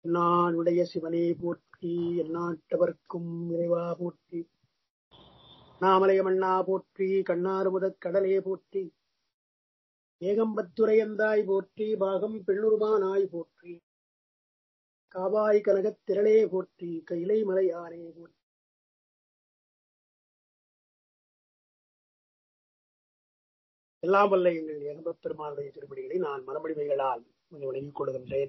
நானுடைய சிவனே போற்றி எந்நாட்டவர்க்கும் இறைவா போற்றி நாமலையமண்ணா போற்றி கண்ணாறு முதற் கடலே போற்றி ஏகம்பத்துரையந்தாய் போற்றி பாகம் பெண்ணுருமானாய் போற்றி காவாய் கனகத் திரளே போற்றி கைலை மலையானே போற்றி எல்லாம் வல்ல எங்கள் ஏகம்பப் பெருமானுடைய திருப்படிகளை நான் மரமடிமைகளால் வணங்கிக் கொள்கின்றேன்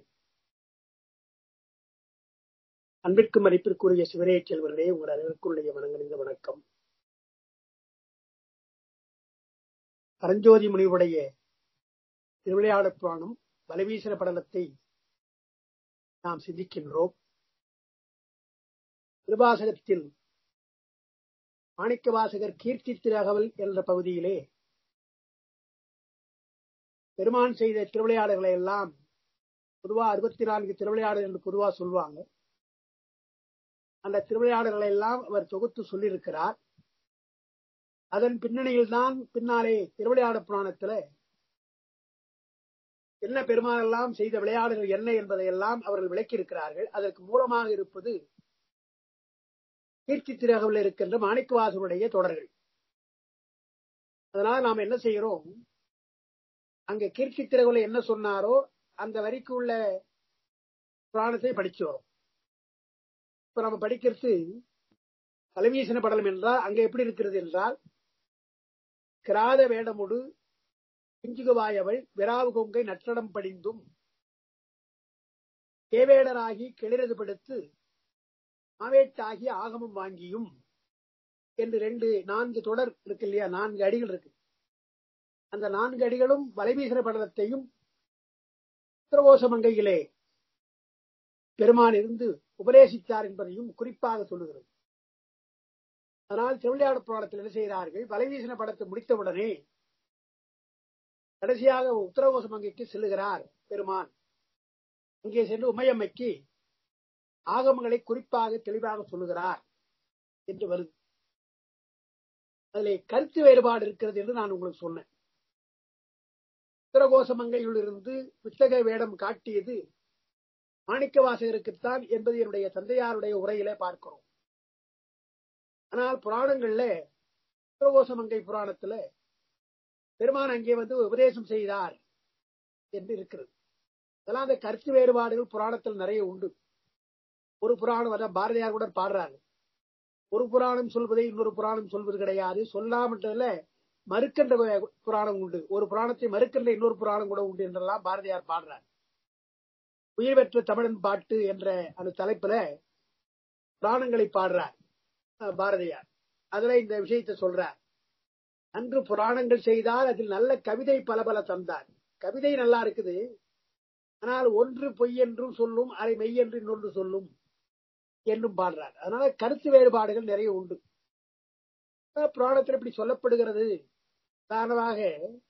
அன்பிற்கும் மதிப்பிற்குரிய சிவரே செல்வர்களே உங்கள் அனைவருக்குடைய வணங்கணிந்த வணக்கம் பரஞ்சோதி முனிவுடைய திருவிளையாடற் புராணம் வலவீசன படலத்தை நாம் சிந்திக்கின்றோம் திருவாசகத்தில் மாணிக்க வாசகர் கீர்த்தி திருகவல் என்ற பகுதியிலே பெருமான் செய்த திருவிளையாடல்களை எல்லாம் பொதுவா அறுபத்தி நான்கு திருவிளையாடல் என்று பொதுவா சொல்லுவாங்க அந்த திருவிளையாடல்களை எல்லாம் அவர் தொகுத்து சொல்லியிருக்கிறார் அதன் பின்னணியில் தான் பின்னாலே திருவிளையாட புராணத்துல என்ன பெருமானெல்லாம் செய்த விளையாடுகள் என்ன என்பதையெல்லாம் அவர்கள் விளக்கியிருக்கிறார்கள் அதற்கு மூலமாக இருப்பது கீர்த்தி திரகவில் இருக்கின்ற மாணிக்கவாசனுடைய தொடர்கள் அதனால் நாம் என்ன செய்கிறோம் அங்க கீர்த்தி திரகுல என்ன சொன்னாரோ அந்த வரிக்கு உள்ள புராணத்தை படிச்சு வரும் இப்ப நம்ம படிக்கிறது தலைவீசன படலம் என்றால் அங்க எப்படி இருக்கிறது என்றால் கிராத வேடமுடு பிஞ்சுகுவாயவள் விராவு கொங்கை நற்றடம் படிந்தும் தேவேடராகி கிளிரது படுத்து மாவேட்டாகி ஆகமம் வாங்கியும் என்று ரெண்டு நான்கு தொடர் இருக்கு இல்லையா நான்கு அடிகள் இருக்கு அந்த நான்கு அடிகளும் வலைவீசன படலத்தையும் உத்தரகோசமங்கையிலே பெருமான் இருந்து உபதேசித்தார் என்பதையும் குறிப்பாக சொல்லுகிறது அதனால் திருவிளையாடு புராணத்தில் என்ன செய்கிறார்கள் வலைவீசன படத்தை முடித்தவுடனே கடைசியாக உத்தரகோசமங்கைக்கு செல்லுகிறார் பெருமான் அங்கே சென்று உமையம்மைக்கு ஆகமங்களை குறிப்பாக தெளிவாக சொல்லுகிறார் என்று வருது அதிலே கருத்து வேறுபாடு இருக்கிறது என்று நான் உங்களுக்கு சொன்னேன் உத்தரகோசமங்கையில் இருந்து புத்தக வேடம் காட்டியது மாணிக்க வாசகருக்குத்தான் என்பது என்னுடைய தந்தையாருடைய உரையில பார்க்கிறோம் ஆனால் புராணங்கள்ல உத்தரகோசமங்கை புராணத்துல பெருமான் அங்கே வந்து உபதேசம் செய்தார் என்று இருக்கிறது அதெல்லாம் அந்த கருத்து வேறுபாடுகள் புராணத்தில் நிறைய உண்டு ஒரு புராணம் அதான் பாரதியார் கூட பாடுறாரு ஒரு புராணம் சொல்வதை இன்னொரு புராணம் சொல்வது கிடையாது சொல்லாமட்டதுல மறுக்கின்ற புராணம் உண்டு ஒரு புராணத்தை மறுக்கின்ற இன்னொரு புராணம் கூட உண்டு என்றெல்லாம் பாரதியார் பாடுறார் உயிர் பெற்ற தமிழன் பாட்டு என்ற அந்த தலைப்புல புராணங்களை பாடுறார் பாரதியார் அதுல இந்த விஷயத்தை சொல்றார் அன்று புராணங்கள் செய்தால் அதில் நல்ல கவிதை பல பல தந்தார் கவிதை நல்லா இருக்குது ஆனால் ஒன்று பொய் என்றும் சொல்லும் அதை மெய் என்று இன்னொன்று சொல்லும் என்றும் பாடுறார் அதனால கருத்து வேறுபாடுகள் நிறைய உண்டு புராணத்தில் இப்படி சொல்லப்படுகிறது காரணமாக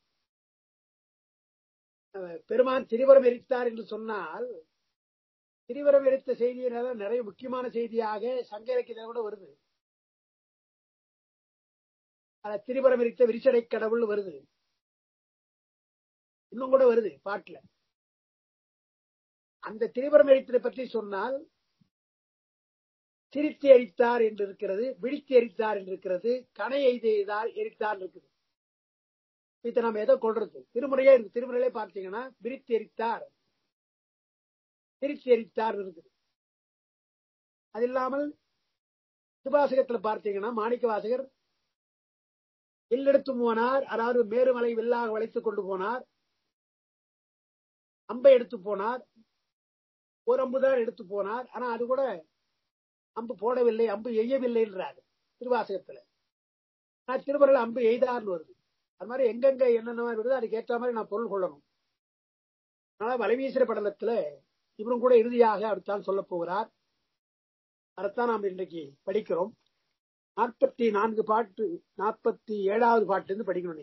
பெருமான் திரிவரம் எரித்தார் என்று சொன்னால் திரிவரம் எரித்த செய்தியினால நிறைய முக்கியமான செய்தியாக சங்க இலக்கியத்தில் கூட வருது திரிபுரம் எரித்த விரிசடை கடவுள் வருது இன்னும் கூட வருது பாட்டுல அந்த திரிபுரம் எரித்ததை பற்றி சொன்னால் சிரித்து எரித்தார் என்று இருக்கிறது விழித்து எரித்தார் என்று இருக்கிறது கனை எய்தார் எரித்தார் இருக்குது இதை நம்ம எதை கொள்றது திருமுறையே இருக்கு திருமுறையிலே பார்த்தீங்கன்னா விரித்து எரித்தார் சிரித்து எரித்தார் இருக்குது அது இல்லாமல் சுபாசகத்துல பார்த்தீங்கன்னா மாணிக்க வாசகர் வில்லெடுத்து போனார் அதாவது மேருமலை வில்லாக வளைத்துக் கொண்டு போனார் அம்பை எடுத்து போனார் ஒரு அம்புதான் எடுத்து போனார் ஆனா அது கூட அம்பு போடவில்லை அம்பு எய்யவில்லை என்றார் திருவாசகத்துல நான் திருமறையில் அம்பு எய்தார்னு வருது அது மாதிரி எங்கெங்க என்னென்ன வருது அதுக்கு ஏற்ற மாதிரி நான் பொருள் கொள்ளணும் அதனால வலைவீசுற படலத்துல இவரும் கூட இறுதியாக அப்படித்தான் சொல்ல போகிறார் அதைத்தான் நாம் இன்றைக்கு படிக்கிறோம் நாற்பத்தி நான்கு பாட்டு நாற்பத்தி ஏழாவது பாட்டு இருந்து படிக்கணும் நீ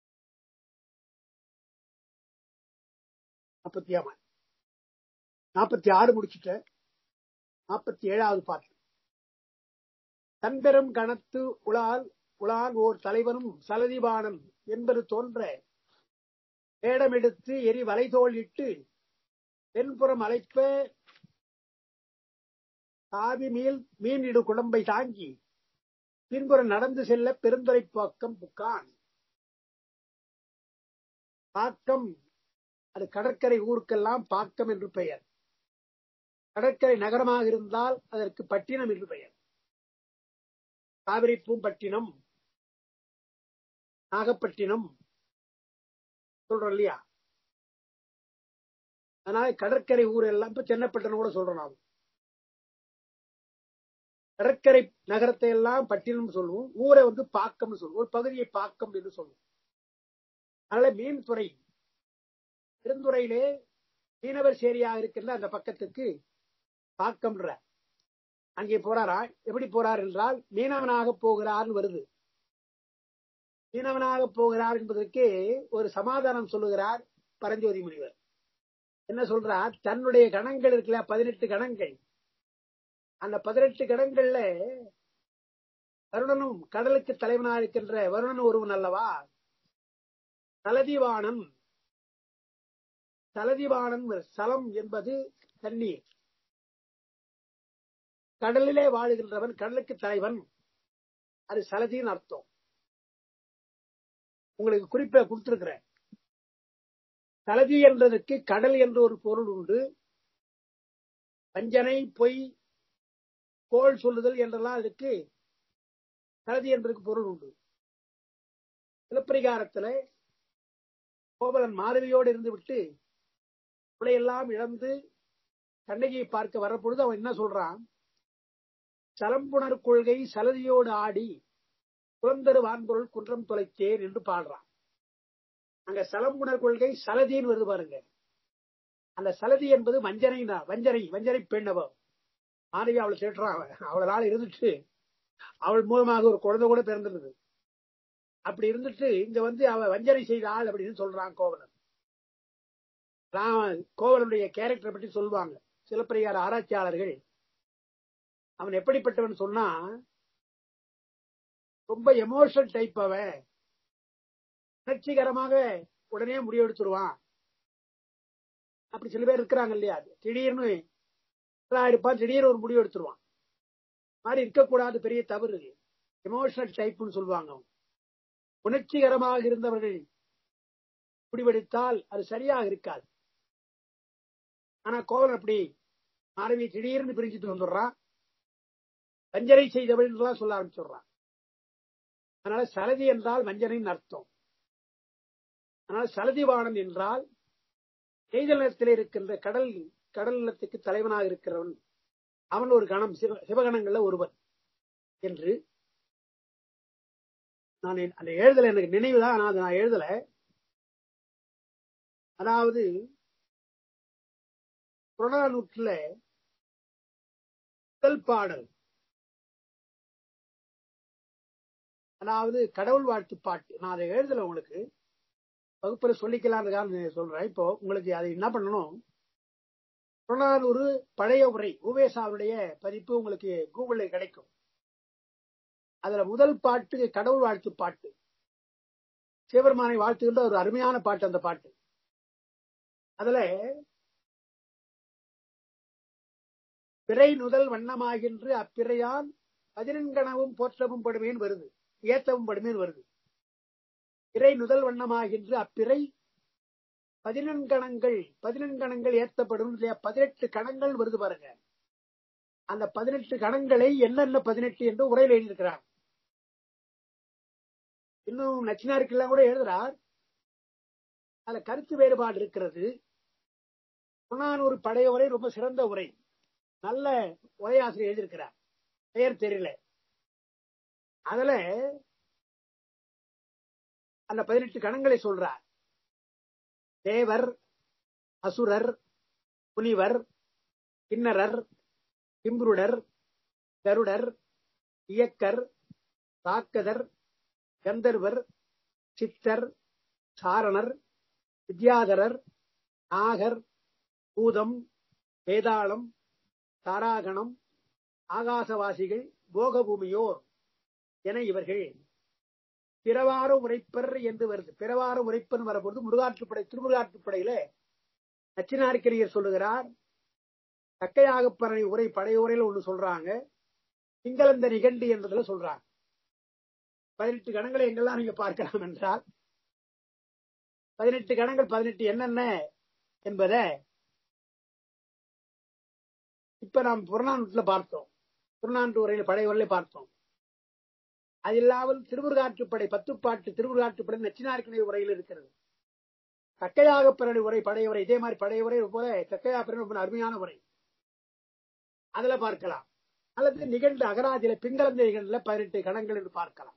நாற்பத்தி ஆமா நாற்பத்தி ஆறு முடிச்சுட்ட நாற்பத்தி ஏழாவது பாட்டு தன்பெரும் கணத்து உளால் உளான் ஓர் தலைவனும் சலதிபானன் என்பது தோன்ற வேடமெடுத்து எரி வலைதோல் இட்டு தென்புறம் அழைப்ப தாவி மீள் மீன் இடு குடம்பை தாங்கி பின்புறம் நடந்து செல்ல பெருந்துறை பாக்கம் புக்கான் பாக்கம் அது கடற்கரை ஊருக்கெல்லாம் பாக்கம் என்று பெயர் கடற்கரை நகரமாக இருந்தால் அதற்கு பட்டினம் என்று பெயர் காவிரி பூம்பட்டினம் நாகப்பட்டினம் சொல்றோம் இல்லையா அதனால கடற்கரை ஊர் எல்லாம் இப்ப சென்னப்பட்டினம் கூட சொல்றோம் நாம் கடற்கரை நகரத்தை எல்லாம் பட்டினம் சொல்லுவோம் ஊரை வந்து பாக்கம்னு சொல்லுவோம் ஒரு பகுதியை பாக்கம் என்று சொல்லுவோம் அதனால மீன்துறை பெருந்துறையிலே மீனவர் சேரியாக இருக்கின்ற அந்த பக்கத்துக்கு பாக்கம்ன்ற அங்கே போறாரா எப்படி போறார் என்றால் மீனவனாக போகிறார்னு வருது மீனவனாக போகிறார் என்பதற்கு ஒரு சமாதானம் சொல்லுகிறார் பரஞ்சோதி முனிவர் என்ன சொல்றார் தன்னுடைய கணங்கள் இருக்குல்ல பதினெட்டு கணங்கள் அந்த பதினெட்டு கடன்கள்ல வருணனும் கடலுக்கு தலைவனா இருக்கின்ற வருணன் ஒருவன் அல்லவா தலதிவாணன் தலதிவாணன் சலம் என்பது தண்ணீர் கடலிலே வாழுகின்றவன் கடலுக்கு தலைவன் அது சலதின்னு அர்த்தம் உங்களுக்கு குறிப்பை கொடுத்திருக்கிறேன் சலதி என்றதற்கு கடல் என்ற ஒரு பொருள் உண்டு வஞ்சனை பொய் கோள் சொல்லுதல் என்றெல்லாம் அதுக்கு சலதி என்பதற்கு பொருள் உண்டு சிலப்பரிகாரத்துல கோவலன் மாதவியோடு இருந்து விட்டு உடையெல்லாம் இழந்து கண்ணகியை பார்க்க வரப்பொழுது அவன் என்ன சொல்றான் சலம்புணர் கொள்கை சலதியோடு ஆடி குழந்தரு வான்பொருள் குன்றம் தொலைத்தேன் என்று பாடுறான் அங்க சலம்புணர் கொள்கை சலதின்னு வருது பாருங்க அந்த சலதி என்பது வஞ்சனை வஞ்சனை வஞ்சனை பெண்ணவ மாணவி அவளை தேட்டுறான் அவளால் இருந்துட்டு அவள் மூலமாக ஒரு குழந்தை கூட பிறந்திருந்தது அப்படி இருந்துட்டு இங்க வந்து அவ வஞ்சனை செய்தாள் அப்படின்னு சொல்றான் கோவலன் கோவலனுடைய கேரக்டரை பற்றி சொல்லுவாங்க சிலப்பரிகார ஆராய்ச்சியாளர்கள் அவன் எப்படிப்பட்டவன் சொன்னா ரொம்ப எமோஷனல் டைப் அவன் உணர்ச்சிகரமாக உடனே முடிவெடுத்துருவான் அப்படி சில பேர் இருக்கிறாங்க இல்லையா திடீர்னு இருப்பான் திடீர்னு ஒரு முடிவு எடுத்துருவான் மாதிரி இருக்கக்கூடாது பெரிய தவறு எமோஷனல் டைப்னு சொல்லுவாங்க அவங்க உணர்ச்சிகரமாக இருந்தவர்கள் முடிவெடுத்தால் அது சரியாக இருக்காது ஆனா கோவல் அப்படி மாணவி திடீர்னு பிரிஞ்சுட்டு வந்துடுறான் வஞ்சனை செய்தவள் சொல்ல ஆரம்பிச்சுடுறான் அதனால சலதி என்றால் வஞ்சனைன்னு அர்த்தம் அதனால சலதிவாணன் என்றால் நெய்தல் நிலத்தில் இருக்கின்ற கடல் கடல் நிலத்துக்கு தலைவனாக இருக்கிறவன் அவன் ஒரு கணம் சிவகணங்கள்ல ஒருவன் என்று நான் அந்த எழுதல எனக்கு நினைவுதான் ஆனால் நான் எழுதல அதாவது புறநானூற்றுல முதல் பாடல் அதாவது கடவுள் வாழ்த்து பாட்டு நான் அதை எழுதல உங்களுக்கு வகுப்புல சொல்லிக்கலாம்னு சொல்றேன் இப்போ உங்களுக்கு அதை என்ன பண்ணணும் புறநானூறு பழைய உரை உவேசாவுடைய பதிப்பு உங்களுக்கு கூகுள்ல கிடைக்கும் அதுல முதல் பாட்டு கடவுள் வாழ்த்து பாட்டு சிவபெருமானை வாழ்த்துகின்ற ஒரு அருமையான பாட்டு அந்த பாட்டு அதுல பிறை நுதல் வண்ணமாகின்று அப்பிறையான் பதினெண்கணவும் போற்றவும் படுமேன் வருது ஏத்தவும் படுமேன் வருது பிறை நுதல் வண்ணமாகின்று அப்பிறை பதினெண்கணங்கள் பதினெண்கணங்கள் ஏத்தப்படும் இல்லையா பதினெட்டு கணங்கள் வருது பாருங்க அந்த பதினெட்டு கணங்களை என்னென்ன பதினெட்டு என்று உரையில் எழுதியிருக்கிறார் இன்னும் நச்சினாருக்கெல்லாம் கூட எழுதுறார் அதுல கருத்து வேறுபாடு இருக்கிறது ஒரு பழைய உரை ரொம்ப சிறந்த உரை நல்ல உரையாசிரியர் எழுதியிருக்கிறார் பெயர் தெரியல அதுல அந்த பதினெட்டு கணங்களை சொல்றார் தேவர் அசுரர் முனிவர் கிண்ணரர் கிம்புருடர் கருடர் இயக்கர் தாக்கதர் கந்தர்வர் சித்தர் சாரணர் வித்யாதரர் நாகர் பூதம் வேதாளம் தாராகணம் ஆகாசவாசிகள் போகபூமியோர் என இவர்கள் பிறவார உரைப்பர் என்று வருது பிறவார உரைப்பன் வரப்பொழுது முருகாற்றுப்படை திருமுருகாற்றுப்படையில நச்சினார்க்கிரியர் சொல்லுகிறார் தக்கையாகப்பரணி உரை படையுரையில் ஒண்ணு சொல்றாங்க திங்களந்த நிகண்டு என்பதுல சொல்றாங்க பதினெட்டு கணங்களை எங்கெல்லாம் நீங்க பார்க்கலாம் என்றால் பதினெட்டு கணங்கள் பதினெட்டு என்னென்ன என்பதை இப்ப நாம் புறநானூற்றுல பார்த்தோம் புறநானூற்று உரையில படை உரையில பார்த்தோம் அது இல்லாமல் திருவுருகாற்றுப்படை பத்துப்பாட்டு திருவுருகாற்றுப்படை நச்சினார்க்கிணை உரையில் இருக்கிறது தக்கையாக பிறடி உரை படை உரை இதே மாதிரி படை உரை போல தக்கையா பிறடி ரொம்ப அருமையான உரை அதுல பார்க்கலாம் அல்லது நிகழ்ந்து அகராதியில பிங்களந்த நிகழ்ல பதினெட்டு கணங்கள் என்று பார்க்கலாம்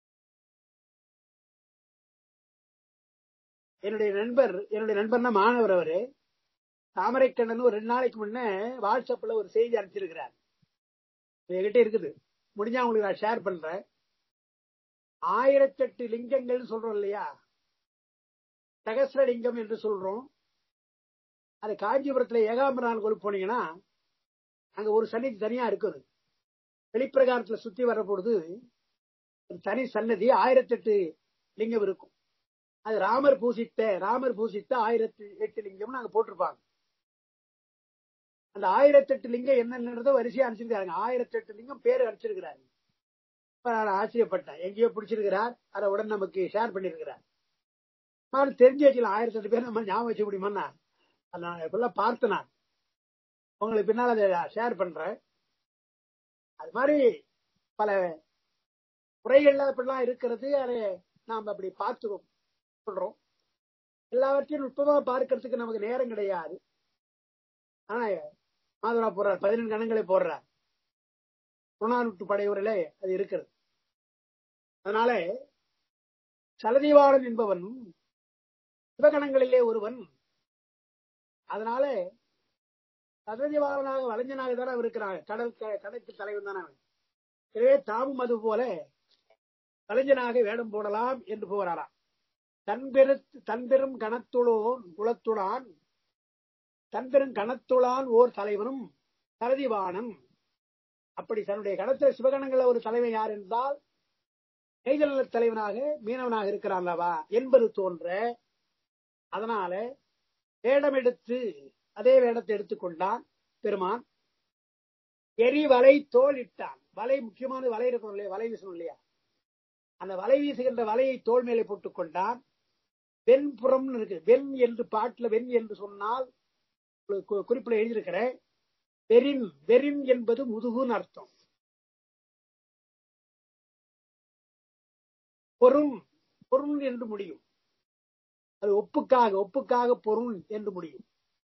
என்னுடைய நண்பர் என்னுடைய நண்பர்னா மாணவர் அவரு தாமரைக்கண்ணன் ஒரு ரெண்டு நாளைக்கு முன்ன வாட்ஸ்அப்ல ஒரு செய்தி அனுப்பிச்சிருக்கிறார் என்கிட்ட இருக்குது முடிஞ்சா உங்களுக்கு நான் ஷேர் பண்றேன் ஆயிரத்தெட்டு லிங்கங்கள் சொல்றோம் இல்லையா சகசிரலிங்கம் என்று சொல்றோம் அது காஞ்சிபுரத்துல ஏகாம்பரநாள் கோவில் போனீங்கன்னா அங்க ஒரு சன்னிதி தனியா இருக்குது வெளிப்பிரகாரத்துல சுத்தி வர்ற பொழுது ஒரு தனி சன்னதி ஆயிரத்தெட்டு லிங்கம் இருக்கும் அது ராமர் பூசித்த ராமர் பூசித்த ஆயிரத்தி எட்டு லிங்கம் அங்க போட்டிருப்பாங்க அந்த ஆயிரத்தெட்டு லிங்கம் என்னன்றத வரிசையா அனுப்பிச்சிருக்காங்க ஆயிரத்தெட்டு லிங்கம் பேர் அனுப்பிச்சிருக்கிறாரு நான் ஆச்சரியப்பட்டேன் எங்கேயோ பிடிச்சிருக்கிறார் அதை உடனே நமக்கு ஷேர் பண்ணிருக்கிறார் நான் தெரிஞ்சு வச்சுக்கலாம் ஆயிரத்தி எட்டு பேர் நம்ம ஞாபகம் வச்சுக்க முடியுமா நான் இப்பெல்லாம் பார்த்து நான் உங்களுக்கு பின்னால் அதை ஷேர் பண்றேன் அது மாதிரி பல குறைகள்ல இப்படிலாம் இருக்கிறது அதை நாம் அப்படி பார்த்து சொல்றோம் எல்லாவற்றையும் நுட்பமா பார்க்கறதுக்கு நமக்கு நேரம் கிடையாது ஆனா மாதவரா போடுறார் பதினெண்டு கணங்களை போடுறார் புறநானூற்று படையுறையில அது இருக்கிறது அதனால சலதீவாளன் என்பவன் சிவகணங்களிலே ஒருவன் அதனால சலதீவாளனாக வலைஞனாக தானே இருக்கிறான் கடல் கடைக்கு தலைவன் தானே அவன் எனவே தாமும் அது போல கலைஞனாக வேடம் போடலாம் என்று போகிறாராம் தன்பெரு தன்பெரும் கணத்துளோன் குலத்துளான் தன்பெரும் கணத்துளான் ஓர் தலைவனும் சரதிவாணன் அப்படி தன்னுடைய கணத்துல சிவகணங்கள ஒரு தலைவன் யார் என்றால் நெய்தல தலைவனாக மீனவனாக இருக்கிறான் அல்லவா என்பது தோன்ற அதனால வேடம் எடுத்து அதே வேடத்தை எடுத்துக்கொண்டான் பெருமான் எரி வலை தோல் இட்டான் வலை முக்கியமான வலை இருக்கும் இல்லையா வலை வீசணும் இல்லையா அந்த வலை வீசுகின்ற வலையை தோல் மேலே போட்டுக் கொண்டான் வெண்புறம் இருக்கு வெண் என்று பாட்டுல வெண் என்று சொன்னால் குறிப்பிட எழுதியிருக்கிறேன் வெறின் வெறின் என்பது முதுகுன்னு அர்த்தம் பொருள் பொருள் என்று முடியும் அது ஒப்புக்காக ஒப்புக்காக பொருள் என்று முடியும்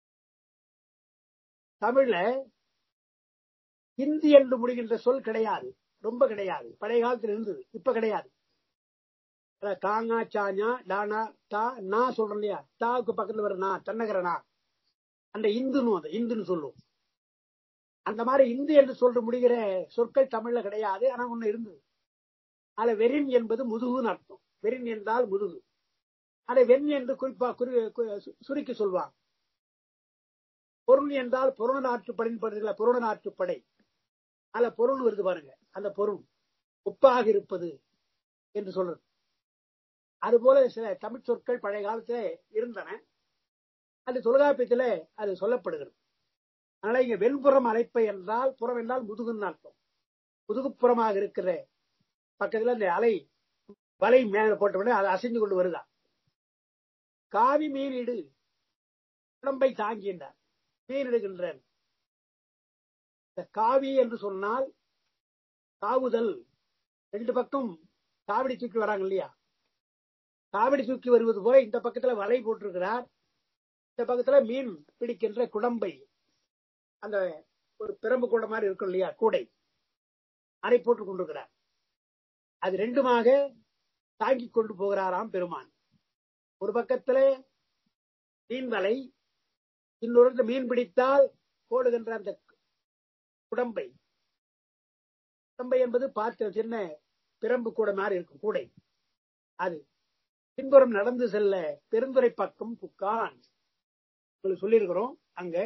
தமிழ்ல ஹிந்தி என்று முடிகின்ற சொல் கிடையாது ரொம்ப கிடையாது பழைய காலத்தில் இருந்தது இப்ப கிடையாது காங்கா சாஞா டானா தா நா சொல்றோம் இல்லையா தாவுக்கு பக்கத்துல வர நா தன்னகரனா அந்த இந்துன்னு அது இந்துன்னு சொல்லுவோம் அந்த மாதிரி இந்து என்று சொல்ற முடிகிற சொற்கள் தமிழ்ல கிடையாது ஆனா ஒண்ணு இருந்தது அதுல வெறின் என்பது முதுகுன்னு அர்த்தம் வெறின் என்றால் முதுகு அதை வெண் என்று குறிப்பா சுருக்கி சொல்வாங்க பொருள் என்றால் புறண நாட்டுப்படை புறண நாட்டுப்படை அதுல பொருள் வருது பாருங்க அந்த பொருள் ஒப்பாக இருப்பது என்று சொல்றது அதுபோல சில தமிழ் சொற்கள் பழைய காலத்துல இருந்தன அது தொல்காப்பியத்துல அது சொல்லப்படுகிறது அதனால இங்க வெண்புறம் அழைப்பை என்றால் புறம் என்றால் முதுகுன்னு அர்த்தம் முதுகுப்புறமாக இருக்கிற பக்கத்துல அந்த அலை வலை மேல போட்ட அதை அசைந்து கொண்டு வருதா காவி மீனிடு உடம்பை தாங்கின்றார் மீனிடுகின்றார் இந்த காவி என்று சொன்னால் காவுதல் ரெண்டு பக்கம் காவடி தூக்கி வராங்க இல்லையா காவடி தூக்கி வருவது போல இந்த பக்கத்துல வலை போட்டிருக்கிறார் இந்த பக்கத்துல மீன் பிடிக்கின்ற குடம்பை அந்த ஒரு பிரம்பு கூட மாதிரி இருக்கும் இல்லையா கூடை அதை போட்டுக் கொண்டிருக்கிறார் அது ரெண்டுமாக தாங்கிக் கொண்டு போகிறாராம் பெருமான் ஒரு பக்கத்துல மீன் வலை இன்னொரு மீன் பிடித்தால் போடுகின்ற அந்த குடம்பை குடம்பை என்பது பார்த்த சின்ன பிரம்பு கூட மாதிரி இருக்கும் கூடை அது பின்புறம் நடந்து செல்ல பெருந்துறை பக்கம் புக்கான் உங்களுக்கு சொல்லியிருக்கிறோம் அங்க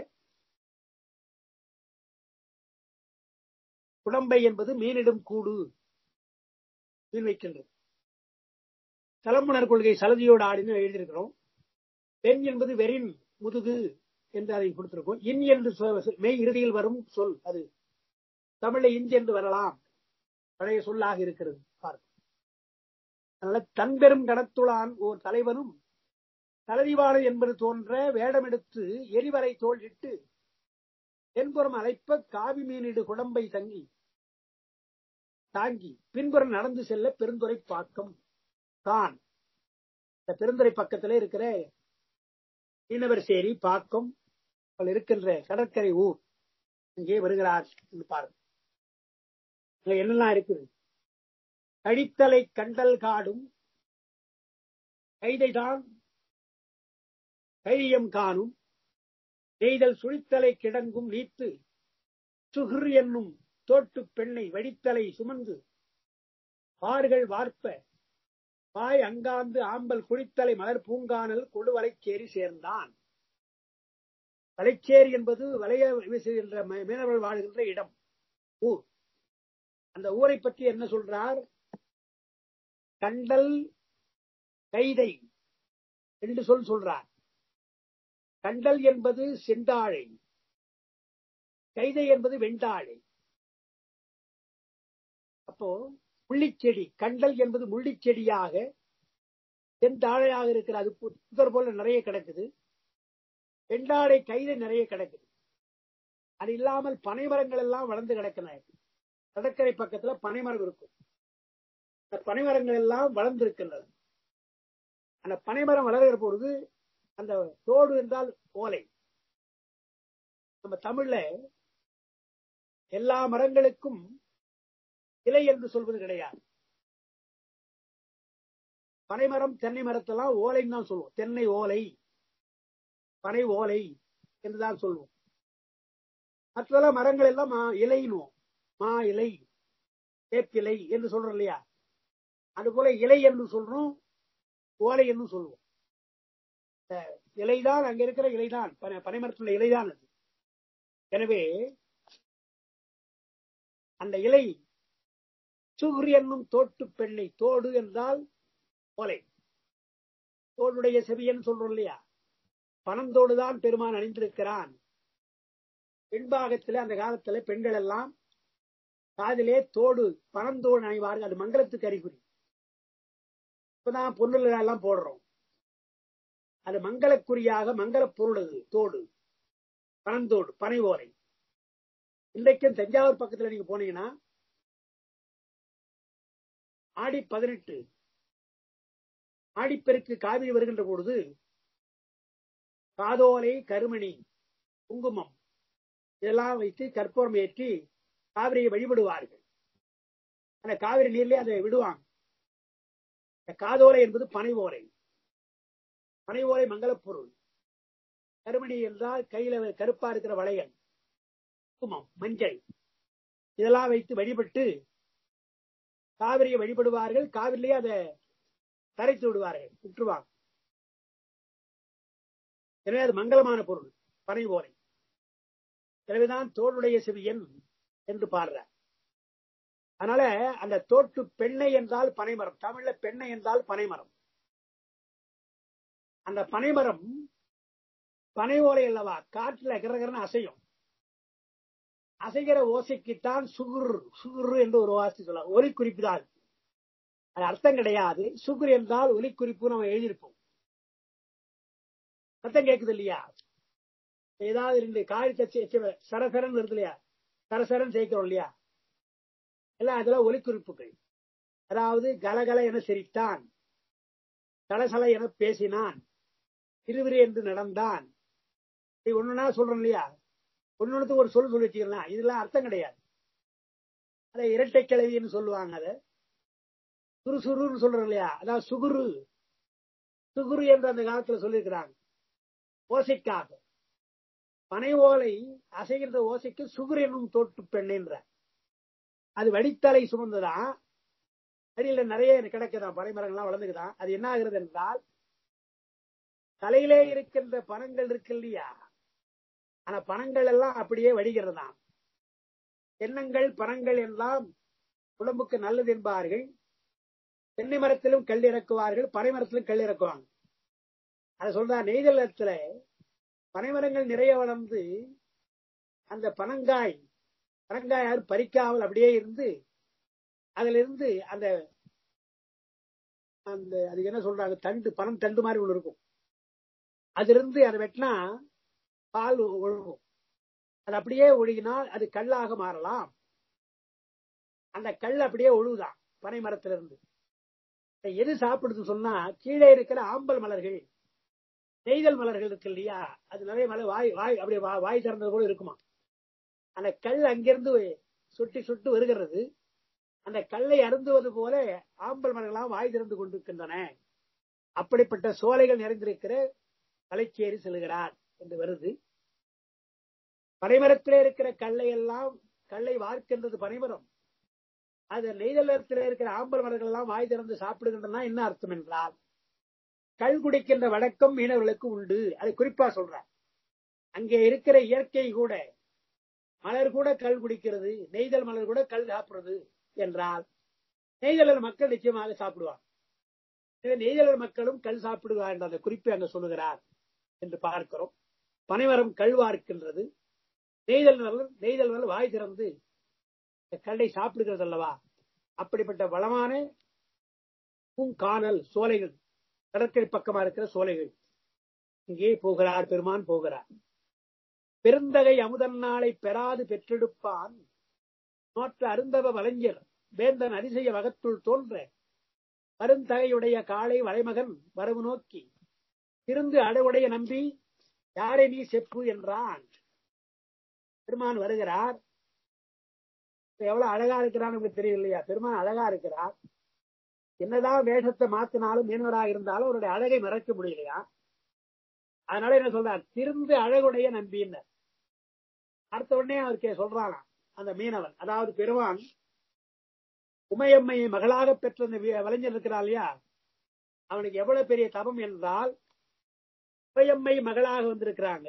குடம்பை என்பது மீனிடும் கூடு மீன் வைக்கின்றது தலம்புணர் கொள்கை சலதியோடு ஆடினு எழுதியிருக்கிறோம் பெண் என்பது வெறின் முதுகு என்று அதை கொடுத்திருக்கோம் இன் என்று சொ- மெய் இறுதியில் வரும் சொல் அது தமிழ்ல இஞ்சி என்று வரலாம் பழைய சொல்லாக இருக்கிறது பாருங்க அதனால தன்பெரும் கடத்துளான் ஓர் தலைவனும் தலதிவாளன் என்பது தோன்ற வேடமெடுத்து எரிவரை தோளிட்டு தென்புறம் அழைப்ப காவி மீனிடு குடம்பை தங்கி தாங்கி பின்புறம் நடந்து செல்ல பெருந்துறை பாக்கம் தான் இந்த பெருந்துறை பக்கத்திலே இருக்கிற மீனவர் சேரி பாக்கம் அதில் இருக்கின்ற கடற்கரை ஊர் இங்கே வருகிறார் என்று பாருங்க இங்க என்னெல்லாம் இருக்குது கழித்தலை கண்டல் காடும் கைதைதான் கைரியம் காணும் நெய்தல் சுழித்தலை கிடங்கும் நீத்து சுகிர் என்னும் தோட்டு பெண்ணை வடித்தலை சுமந்து பார்கள் வார்ப்ப பாய் அங்காந்து ஆம்பல் குடித்தலை மலர் பூங்கானல் கொடுவலைச்சேரி சேர்ந்தான் வலைச்சேரி என்பது வலைய வீசுகின்ற மீ- மீனவர்கள் வாழ்கின்ற இடம் ஊர் அந்த ஊரை பற்றி என்ன சொல்றார் கண்டல் கைதை என்று சொல் சொல்றார் கண்டல் என்பது செந்தாழை கைதை என்பது வெண்டாழை அப்போ முள்ளிச்செடி கண்டல் என்பது முள்ளிச்செடியாக செந்தாழையாக இருக்கிற அது பு- புதர் போல நிறைய கிடக்குது வெண்டாடை கைதை நிறைய கிடக்குது அது இல்லாமல் பனைமரங்கள் எல்லாம் வளர்ந்து கிடக்கின கடற்கரை பக்கத்துல பனைமரம் இருக்கும் அந்த பனைமரங்கள் எல்லாம் வளர்ந்து இருக்கின்றன அந்த பனைமரம் வளர்கிற பொழுது அந்த தோடு என்றால் ஓலை நம்ம தமிழ்ல எல்லா மரங்களுக்கும் இலை என்று சொல்வது கிடையாது பனைமரம் தென்னை மரத்தெல்லாம் ஓலைன்னு தான் சொல்லுவோம் தென்னை ஓலை பனை ஓலை என்றுதான் சொல்லுவோம் மற்றெல்லாம் மரங்கள் எல்லாம் மா இலைன்னுவோம் மா இலை வேப்பிலை என்று சொல்றோம் இல்லையா அது போல இலை என்று சொல்றோம் ஓலை என்று சொல்லுவோம் இந்த இலைதான் அங்க இருக்கிற இலைதான் பனை- பனைமரத்துல இலைதான் அது எனவே அந்த இலை சுகுர் என்னும் தோட்டு பெண்ணை தோடு என்றால் ஓலை தோடுடைய செவியன் சொல்றோம் இல்லையா பனந்தோடுதான் பெருமான் அணிந்திருக்கிறான் பெண்பாகத்துல அந்த காலத்துல பெண்கள் எல்லாம் காதிலே தோடு பனந்தோடு அணிவார்கள் அது மங்களத்துக்கு அறிகுறி இப்பதான் பொண்ணுல எல்லாம் போடுறோம் அது மங்களக்குறியாக மங்கள பொருள் அது தோடு பனந்தோடு பனை ஓலை இன்றைக்கும் தஞ்சாவூர் பக்கத்துல நீங்க போனீங்கன்னா ஆடி பதினெட்டு ஆடிப்பெருக்கு காவிரி வருகின்ற பொழுது காதோலை கருமணி குங்குமம் இதெல்லாம் வைத்து கற்பூரம் ஏற்றி காவிரியை வழிபடுவார்கள் அந்த காவிரி நீர்லயே அதை விடுவாங்க இந்த காதோலை என்பது பனை ஓலை பனை ஓலை மங்களப் பொருள் கருமணி என்றால் கையில கருப்பா இருக்கிற வளையல் குங்குமம் மஞ்சள் இதெல்லாம் வைத்து வழிபட்டு காவிரியை வழிபடுவார்கள் காவிரிலேயே அதை கரைத்து விடுவார்கள் விட்டுருவாங்க எனவே அது மங்களமான பொருள் பனை ஓலை எனவேதான் தோளுடைய செவியன் என்று பாடுறார் அதனால அந்த தோட்டு பெண்ணை என்றால் பனைமரம் தமிழ்ல பெண்ணை என்றால் பனைமரம் அந்த பனைமரம் பனை ஓலை அல்லவா காற்றுல கிரகரன்னு அசையும் அசைகிற ஓசைக்குத்தான் சுகுர் சுகுர் என்று ஒரு வாசி சொல்லலாம் ஒலி குறிப்பு தான் அது அர்த்தம் கிடையாது சுகுர் என்றால் ஒலி குறிப்பு நம்ம எழுதியிருப்போம் சத்தம் கேக்குது இல்லையா ஏதாவது ரெண்டு காய்ச்ச சரசரன் இருக்கு இல்லையா சரசரன் சேர்க்கிறோம் இல்லையா எல்லாம் அதெல்லாம் ஒலிக்குறிப்புகள் அதாவது கலகல என சிரித்தான் சலசல என பேசினான் திருவிரி என்று நடந்தான் இது ஒண்ணுனா சொல்றோம் இல்லையா ஒன்னொன்னுக்கு ஒரு சொல் சொல்லி வச்சுக்கலாம் இதெல்லாம் அர்த்தம் கிடையாது அதை இரட்டை கிளவின்னு சொல்லுவாங்க அதை சுறுசுறுன்னு சொல்றோம் இல்லையா அதாவது சுகுரு சுகுரு என்று அந்த காலத்துல சொல்லியிருக்கிறாங்க ஓசைக்காக பனை ஓலை அசைகின்ற ஓசைக்கு சுகுர் என்னும் தோட்டு பெண் என்ற அது வடித்தலை சுமந்துதான் அடியில நிறைய கிடக்குதான் பனைமரங்கள்லாம் வளர்ந்துக்குதான் அது என்ன ஆகுறது என்றால் தலையிலே இருக்கின்ற பணங்கள் இருக்கு இல்லையா ஆனா பணங்கள் எல்லாம் அப்படியே வடிகிறதாம் தென்னங்கள் பணங்கள் எல்லாம் உடம்புக்கு நல்லது என்பார்கள் தென்னை மரத்திலும் கல் இறக்குவார்கள் பனை மரத்திலும் கல் இறக்குவாங்க அதை சொல்றா நெய்தளத்துல பனைமரங்கள் நிறைய வளர்ந்து அந்த பனங்காய் பனங்காய் யாரும் பறிக்காமல் அப்படியே இருந்து அதுல இருந்து அந்த அந்த அதுக்கு என்ன சொல்றாங்க தண்டு பனம் தண்டு மாதிரி ஒண்ணு இருக்கும் அது இருந்து அதை வெட்டினா பால் ஒழுகும் அது அப்படியே ஒழுகினால் அது கல்லாக மாறலாம் அந்த கல் அப்படியே ஒழுகுதான் பனை மரத்துல இருந்து எது சாப்பிடுதுன்னு சொன்னா கீழே இருக்கிற ஆம்பல் மலர்கள் நெய்தல் மலர்கள் இருக்கு இல்லையா அது நிறைய மலர் வாய் வாய் அப்படியே வாய் திறந்தது கூட இருக்குமா அந்த கல் அங்கிருந்து சுட்டி சுட்டு வருகிறது அந்த கல்லை அருந்துவது போல ஆம்பல் மலர்களாம் வாய் திறந்து கொண்டிருக்கின்றன அப்படிப்பட்ட சோலைகள் நிறைந்திருக்கிற கலைச்சேரி செல்கிறார் என்று வருது பனைமரத்திலே இருக்கிற கல்லை எல்லாம் கல்லை வார்க்கின்றது பனைமரம் அது நெய்தளத்தில் இருக்கிற ஆம்பல் மலர்கள் எல்லாம் வாய் திறந்து சாப்பிடுகின்றன என்ன அர்த்தம் என்றால் கல் குடிக்கின்ற வழக்கம் மீனவர்களுக்கு உண்டு அதை குறிப்பா சொல்றார் அங்கே இருக்கிற இயற்கை கூட மலர் கூட கல் குடிக்கிறது நெய்தல் மலர் கூட கல் சாப்பிடுறது என்றால் நெய்தலர் மக்கள் நிச்சயமாக சாப்பிடுவார் நெய்தலர் மக்களும் கல் சாப்பிடுவார் என்ற அந்த குறிப்பை அங்க சொல்லுகிறார் என்று பார்க்கிறோம் பனைமரம் கல்வார்க்கின்றது நெய்தல் நெய்தல் வாய் திறந்து கல்லை சாப்பிடுகிறது அல்லவா அப்படிப்பட்ட வளமான பூங்கானல் சோலைகள் கடற்கரை பக்கமா இருக்கிற சோலைகள் இங்கே போகிறார் பெருமான் போகிறார் பெருந்தகை அமுதன்னாளை பெறாது பெற்றெடுப்பான் நோற்ற அருந்தவ வலைஞர் வேந்தன் அதிசய வகத்துள் தோன்ற பருந்தகையுடைய காளை வளைமகன் வரவு நோக்கி திருந்து அடவுடைய நம்பி யாரை நீ செப்பு என்றான் பெருமான் வருகிறார் எவ்வளவு அழகா இருக்கிறான்னு உங்களுக்கு தெரியும் இல்லையா பெருமான் அழகா இருக்கிறார் என்னதான் வேஷத்தை மாத்தினாலும் மீனவராக இருந்தாலும் அவருடைய அழகை மறைக்க முடியலையா அதனால என்ன சொல்றார் திருந்து அழகுடைய நம்பின்னர் அடுத்த உடனே அவருக்கு சொல்றானா அந்த மீனவன் அதாவது பெருமான் உமையம்மையை மகளாக பெற்ற அந்த வலைஞர் இருக்கிறார் இல்லையா அவனுக்கு எவ்வளவு பெரிய தபம் என்றால் உமையம்மை மகளாக வந்திருக்கிறாங்க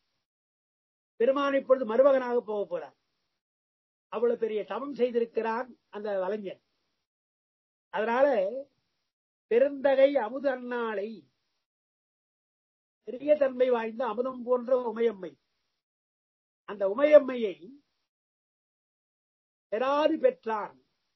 பெருமான் இப்பொழுது மருமகனாக போக போறார் அவ்வளவு பெரிய தவம் செய்திருக்கிறான் அந்த வலைஞர் அதனால பெருந்தகை அமுது அண்ணாளை பெரிய தன்மை வாய்ந்த அமுதம் போன்ற உமையம்மை அந்த உமையம்மையை பெறாது பெற்றான்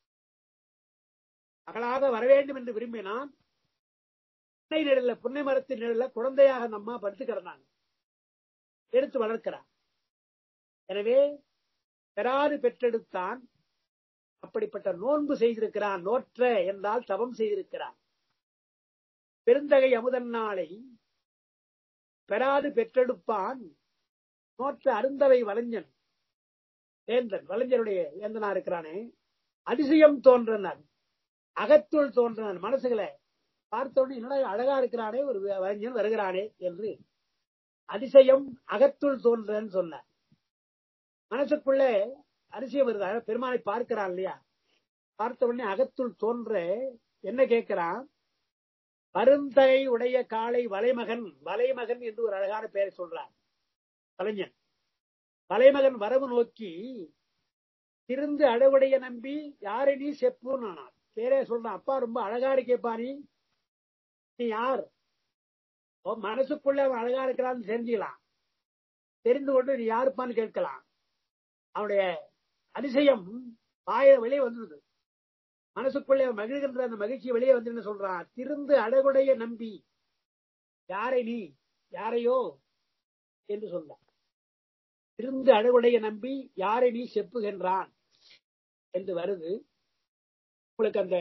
மகளாக வர வேண்டும் என்று விரும்பினான் புன்னை நிழல்ல புன்னை மரத்தின் நிழல்ல குழந்தையாக நம்ம படுத்து கிடந்தாங்க எடுத்து வளர்க்கிறான் எனவே பெறாது பெற்றெடுத்தான் அப்படிப்பட்ட நோன்பு செய்திருக்கிறான் நோற்ற என்றால் தவம் செய்திருக்கிறான் பெருந்தகை அமுதன்னாளை பெறாது பெற்றெடுப்பான் நோற்ற அருந்தவை வலைஞன் வேந்தன் வலைஞருடைய வேந்தனா இருக்கிறானே அதிசயம் தோன்றனர் அகத்துள் தோன்றனர் மனசுகளை பார்த்தோன்னு என்னடா அழகா இருக்கிறானே ஒரு வலைஞன் வருகிறானே என்று அதிசயம் அகத்துள் தோன்றன்னு சொன்னார் மனசுக்குள்ள அதிசயம் வருதா பெருமானை பார்க்கிறான் இல்லையா பார்த்த உடனே அகத்துள் தோன்ற என்ன கேட்கிறான் பருந்தகை உடைய காளை வலைமகன் வலைமகன் என்று ஒரு அழகான பெயரை சொல்றார் கலைஞன் வலைமகன் வரவு நோக்கி திருந்து அடவுடைய நம்பி யாரை நீ செப்புன்னு பேரே சொல்றான் அப்பா ரொம்ப அழகா இருக்கேப்பா நீ நீ யார் மனசுக்குள்ள அவன் அழகா இருக்கிறான்னு தெரிஞ்சுக்கலாம் தெரிந்து கொண்டு நீ யாருப்பான்னு கேட்கலாம் அவனுடைய அதிசயம் வாய வெளியே வந்துடுது மனசுக்குள்ளே மகிழ்கின்ற அந்த மகிழ்ச்சி வெளியே வந்து என்ன சொல்றான் திருந்து அழகுடைய நம்பி யாரை நீ யாரையோ என்று சொல்றான் திருந்து அழகுடைய நம்பி யாரை நீ செப்புகின்றான் என்று வருது உங்களுக்கு அந்த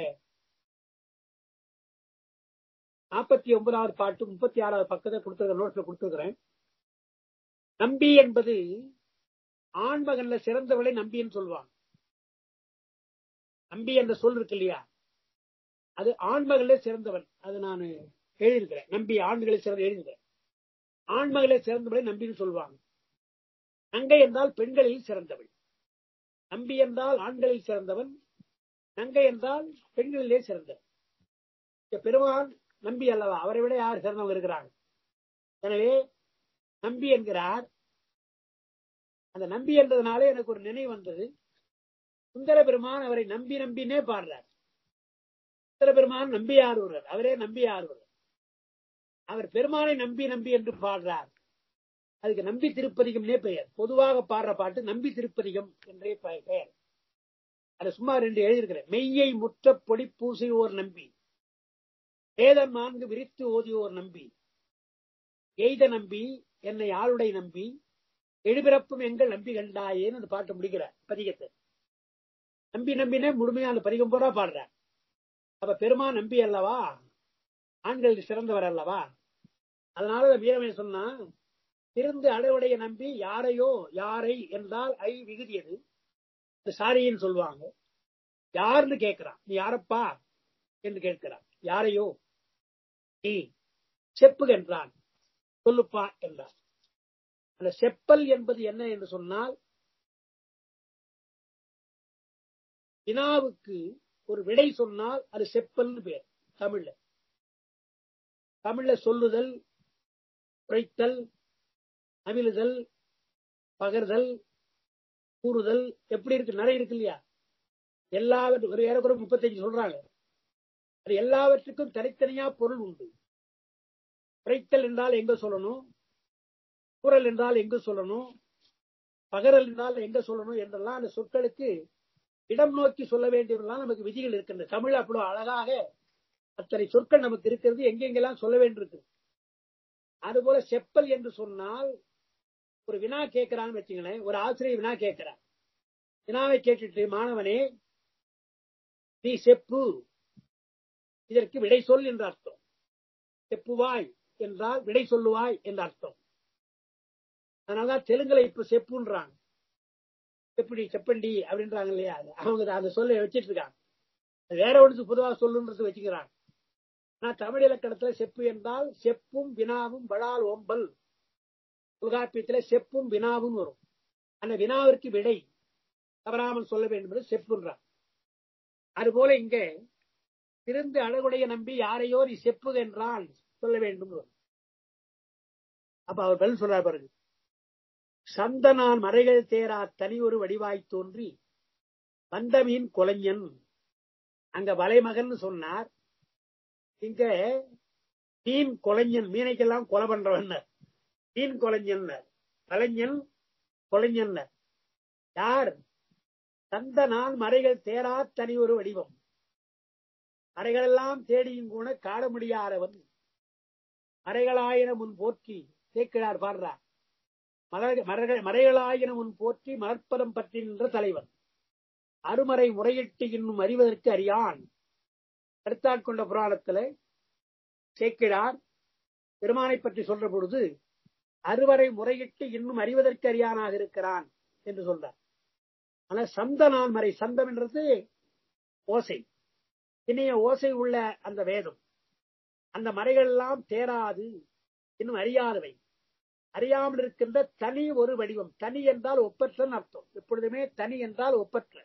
நாற்பத்தி ஒன்பதாவது பாட்டு முப்பத்தி ஆறாவது பக்கத்தை கொடுத்துருக்க நோட்ஸ்ல கொடுத்துருக்கிறேன் நம்பி என்பது ஆண்மகன்ல சிறந்தவளை நம்பின்னு சொல்லுவாங்க நம்பி என்ற சொல் இருக்கு இல்லையா அது ஆண்மகளே சிறந்தவன் அது நான் எழுதியிருக்கிறேன் நம்பி ஆண்களை சிறந்த எழுதியிருக்கிறேன் ஆண்மகளே சிறந்தவளை நம்பின்னு சொல்லுவாங்க நங்கை என்றால் பெண்களில் சிறந்தவள் நம்பி என்றால் ஆண்களில் சிறந்தவன் நங்கை என்றால் பெண்களிலே சிறந்தவன் பெருமான் நம்பி அல்லவா அவரை விட யார் சிறந்தவங்க இருக்கிறாங்க எனவே நம்பி என்கிறார் அந்த நம்பி என்றதுனாலே எனக்கு ஒரு நினைவு வந்தது சுந்தர பெருமான் அவரை நம்பி நம்பினே பாடுறார் சுந்தர பெருமான் நம்பி ஆறுவர் அவரே நம்பி ஆறுவர் அவர் பெருமானை நம்பி நம்பி என்று பாடுறார் அதுக்கு நம்பி திருப்பதிகம்னே பெயர் பொதுவாக பாடுற பாட்டு நம்பி திருப்பதிகம் என்றே பெ- பெயர் அது சும்மா ரெண்டு எழுதியிருக்கிறேன் மெய்யை முற்ற பொடி பூசியோர் நம்பி வேதம் நான்கு விரித்து ஓதியோர் நம்பி எய்த நம்பி என்னை ஆளுடை நம்பி எழுபிறப்பும் எங்கள் நம்பி கண்டாயேன்னு அந்த பாட்டு முடிக்கிறார் பதிகத்தை நம்பி நம்பினே முழுமையா அந்த பதிகம் பூரா பாடுறார் அப்ப பெருமா நம்பி அல்லவா ஆண்கள் சிறந்தவர் அல்லவா அதனால வீரமே சொன்னா திருந்து அடவுடைய நம்பி யாரையோ யாரை என்றால் ஐ விகுதியது இந்த சாரின்னு சொல்லுவாங்க யாருன்னு கேட்கிறான் நீ யாரப்பா என்று கேட்கிறான் யாரையோ நீ செப்புக என்றான் சொல்லுப்பா என்றார் அந்த செப்பல் என்பது என்ன என்று சொன்னால் வினாவுக்கு ஒரு விடை சொன்னால் அது செப்பல்னு பேர் தமிழ்ல தமிழ்ல சொல்லுதல் உரைத்தல் அமிழுதல் பகர்தல் கூறுதல் எப்படி இருக்கு நிறைய இருக்கு இல்லையா எல்லாவற்றும் ஒரு ஏறக்குறை முப்பத்தஞ்சு சொல்றாங்க அது எல்லாவற்றுக்கும் தனித்தனியா பொருள் உண்டு உரைத்தல் என்றால் எங்க சொல்லணும் கூறல் என்றால் எங்க சொல்லணும் பகரல் என்றால் எங்க சொல்லணும் என்றெல்லாம் அந்த சொற்களுக்கு இடம் நோக்கி சொல்ல வேண்டியவர்களாம் நமக்கு விதிகள் இருக்கின்றன தமிழ் அவ்வளவு அழகாக அத்தனை சொற்கள் நமக்கு இருக்கிறது எங்கெங்கெல்லாம் சொல்ல வேண்டியிருக்கு அதுபோல செப்பல் என்று சொன்னால் ஒரு வினா கேட்கிறான்னு வச்சுங்களேன் ஒரு ஆசிரியர் வினா கேட்கிறார் வினாவை கேட்டுட்டு மாணவனே நீ செப்பு இதற்கு விடை சொல் என்று அர்த்தம் செப்புவாய் என்றால் விடை சொல்லுவாய் என்று அர்த்தம் அதனாலதான் தெலுங்குல இப்ப செப்புன்றாங்க செப்படி செப்பண்டி அப்படின்றாங்க இல்லையா அவங்க அந்த சொல்ல வச்சிட்டு இருக்காங்க அது வேற ஒன்று பொதுவாக சொல்லுன்றது வச்சுக்கிறாங்க ஆனா தமிழ் இலக்கணத்துல செப்பு என்றால் செப்பும் வினாவும் வளால் ஓம்பல் தொல்காப்பியத்துல செப்பும் வினாவும் வரும் அந்த வினாவிற்கு விடை தவறாமல் சொல்ல வேண்டும் என்று செப்புன்றார் அதுபோல இங்க திருந்து அழகுடைய நம்பி யாரையோ நீ செப்புக என்றால் சொல்ல வேண்டும் வரும். அப்ப அவர் பதில் சொல்றார் பாருங்க சந்தனான் மறைகள் தேரா தனி ஒரு வடிவாய் தோன்றி வந்தமீன் கொலைஞன் அங்க வலைமகன் சொன்னார் இங்க மீன் கொலைஞன் மீனைக்கெல்லாம் கொலை பண்றவன் மீன் கொலைஞன் கலைஞன் கொலைஞன் யார் தந்த நாள் மறைகள் தேரா தனி ஒரு வடிவம் மறைகளெல்லாம் தேடியும் கூட காண முடியாதவன் மறைகளாயின முன் போற்றி சேக்கிழார் பாடுறார் மலர் மரக- மறைகளாயின முன் போற்றி மலர்ப்பதம் பற்றி நின்ற தலைவன் அருமறை முறையிட்டு இன்னும் அறிவதற்கு அறியான் கருத்தாட்கொண்ட புராணத்துல சேக்கிழார் பெருமானை பற்றி சொல்ற பொழுது அறுவரை முறையிட்டு இன்னும் அறிவதற்கு அறியானாக இருக்கிறான் என்று சொல்றார் ஆனா சந்தனான் மறை சந்தம் என்றது ஓசை இனிய ஓசை உள்ள அந்த வேதம் அந்த மறைகள் எல்லாம் தேராது இன்னும் அறியாதவை அறியாமல் இருக்கின்ற தனி ஒரு வடிவம் தனி என்றால் ஒப்பற்றன்னு அர்த்தம் எப்பொழுதுமே தனி என்றால் ஒப்பற்ற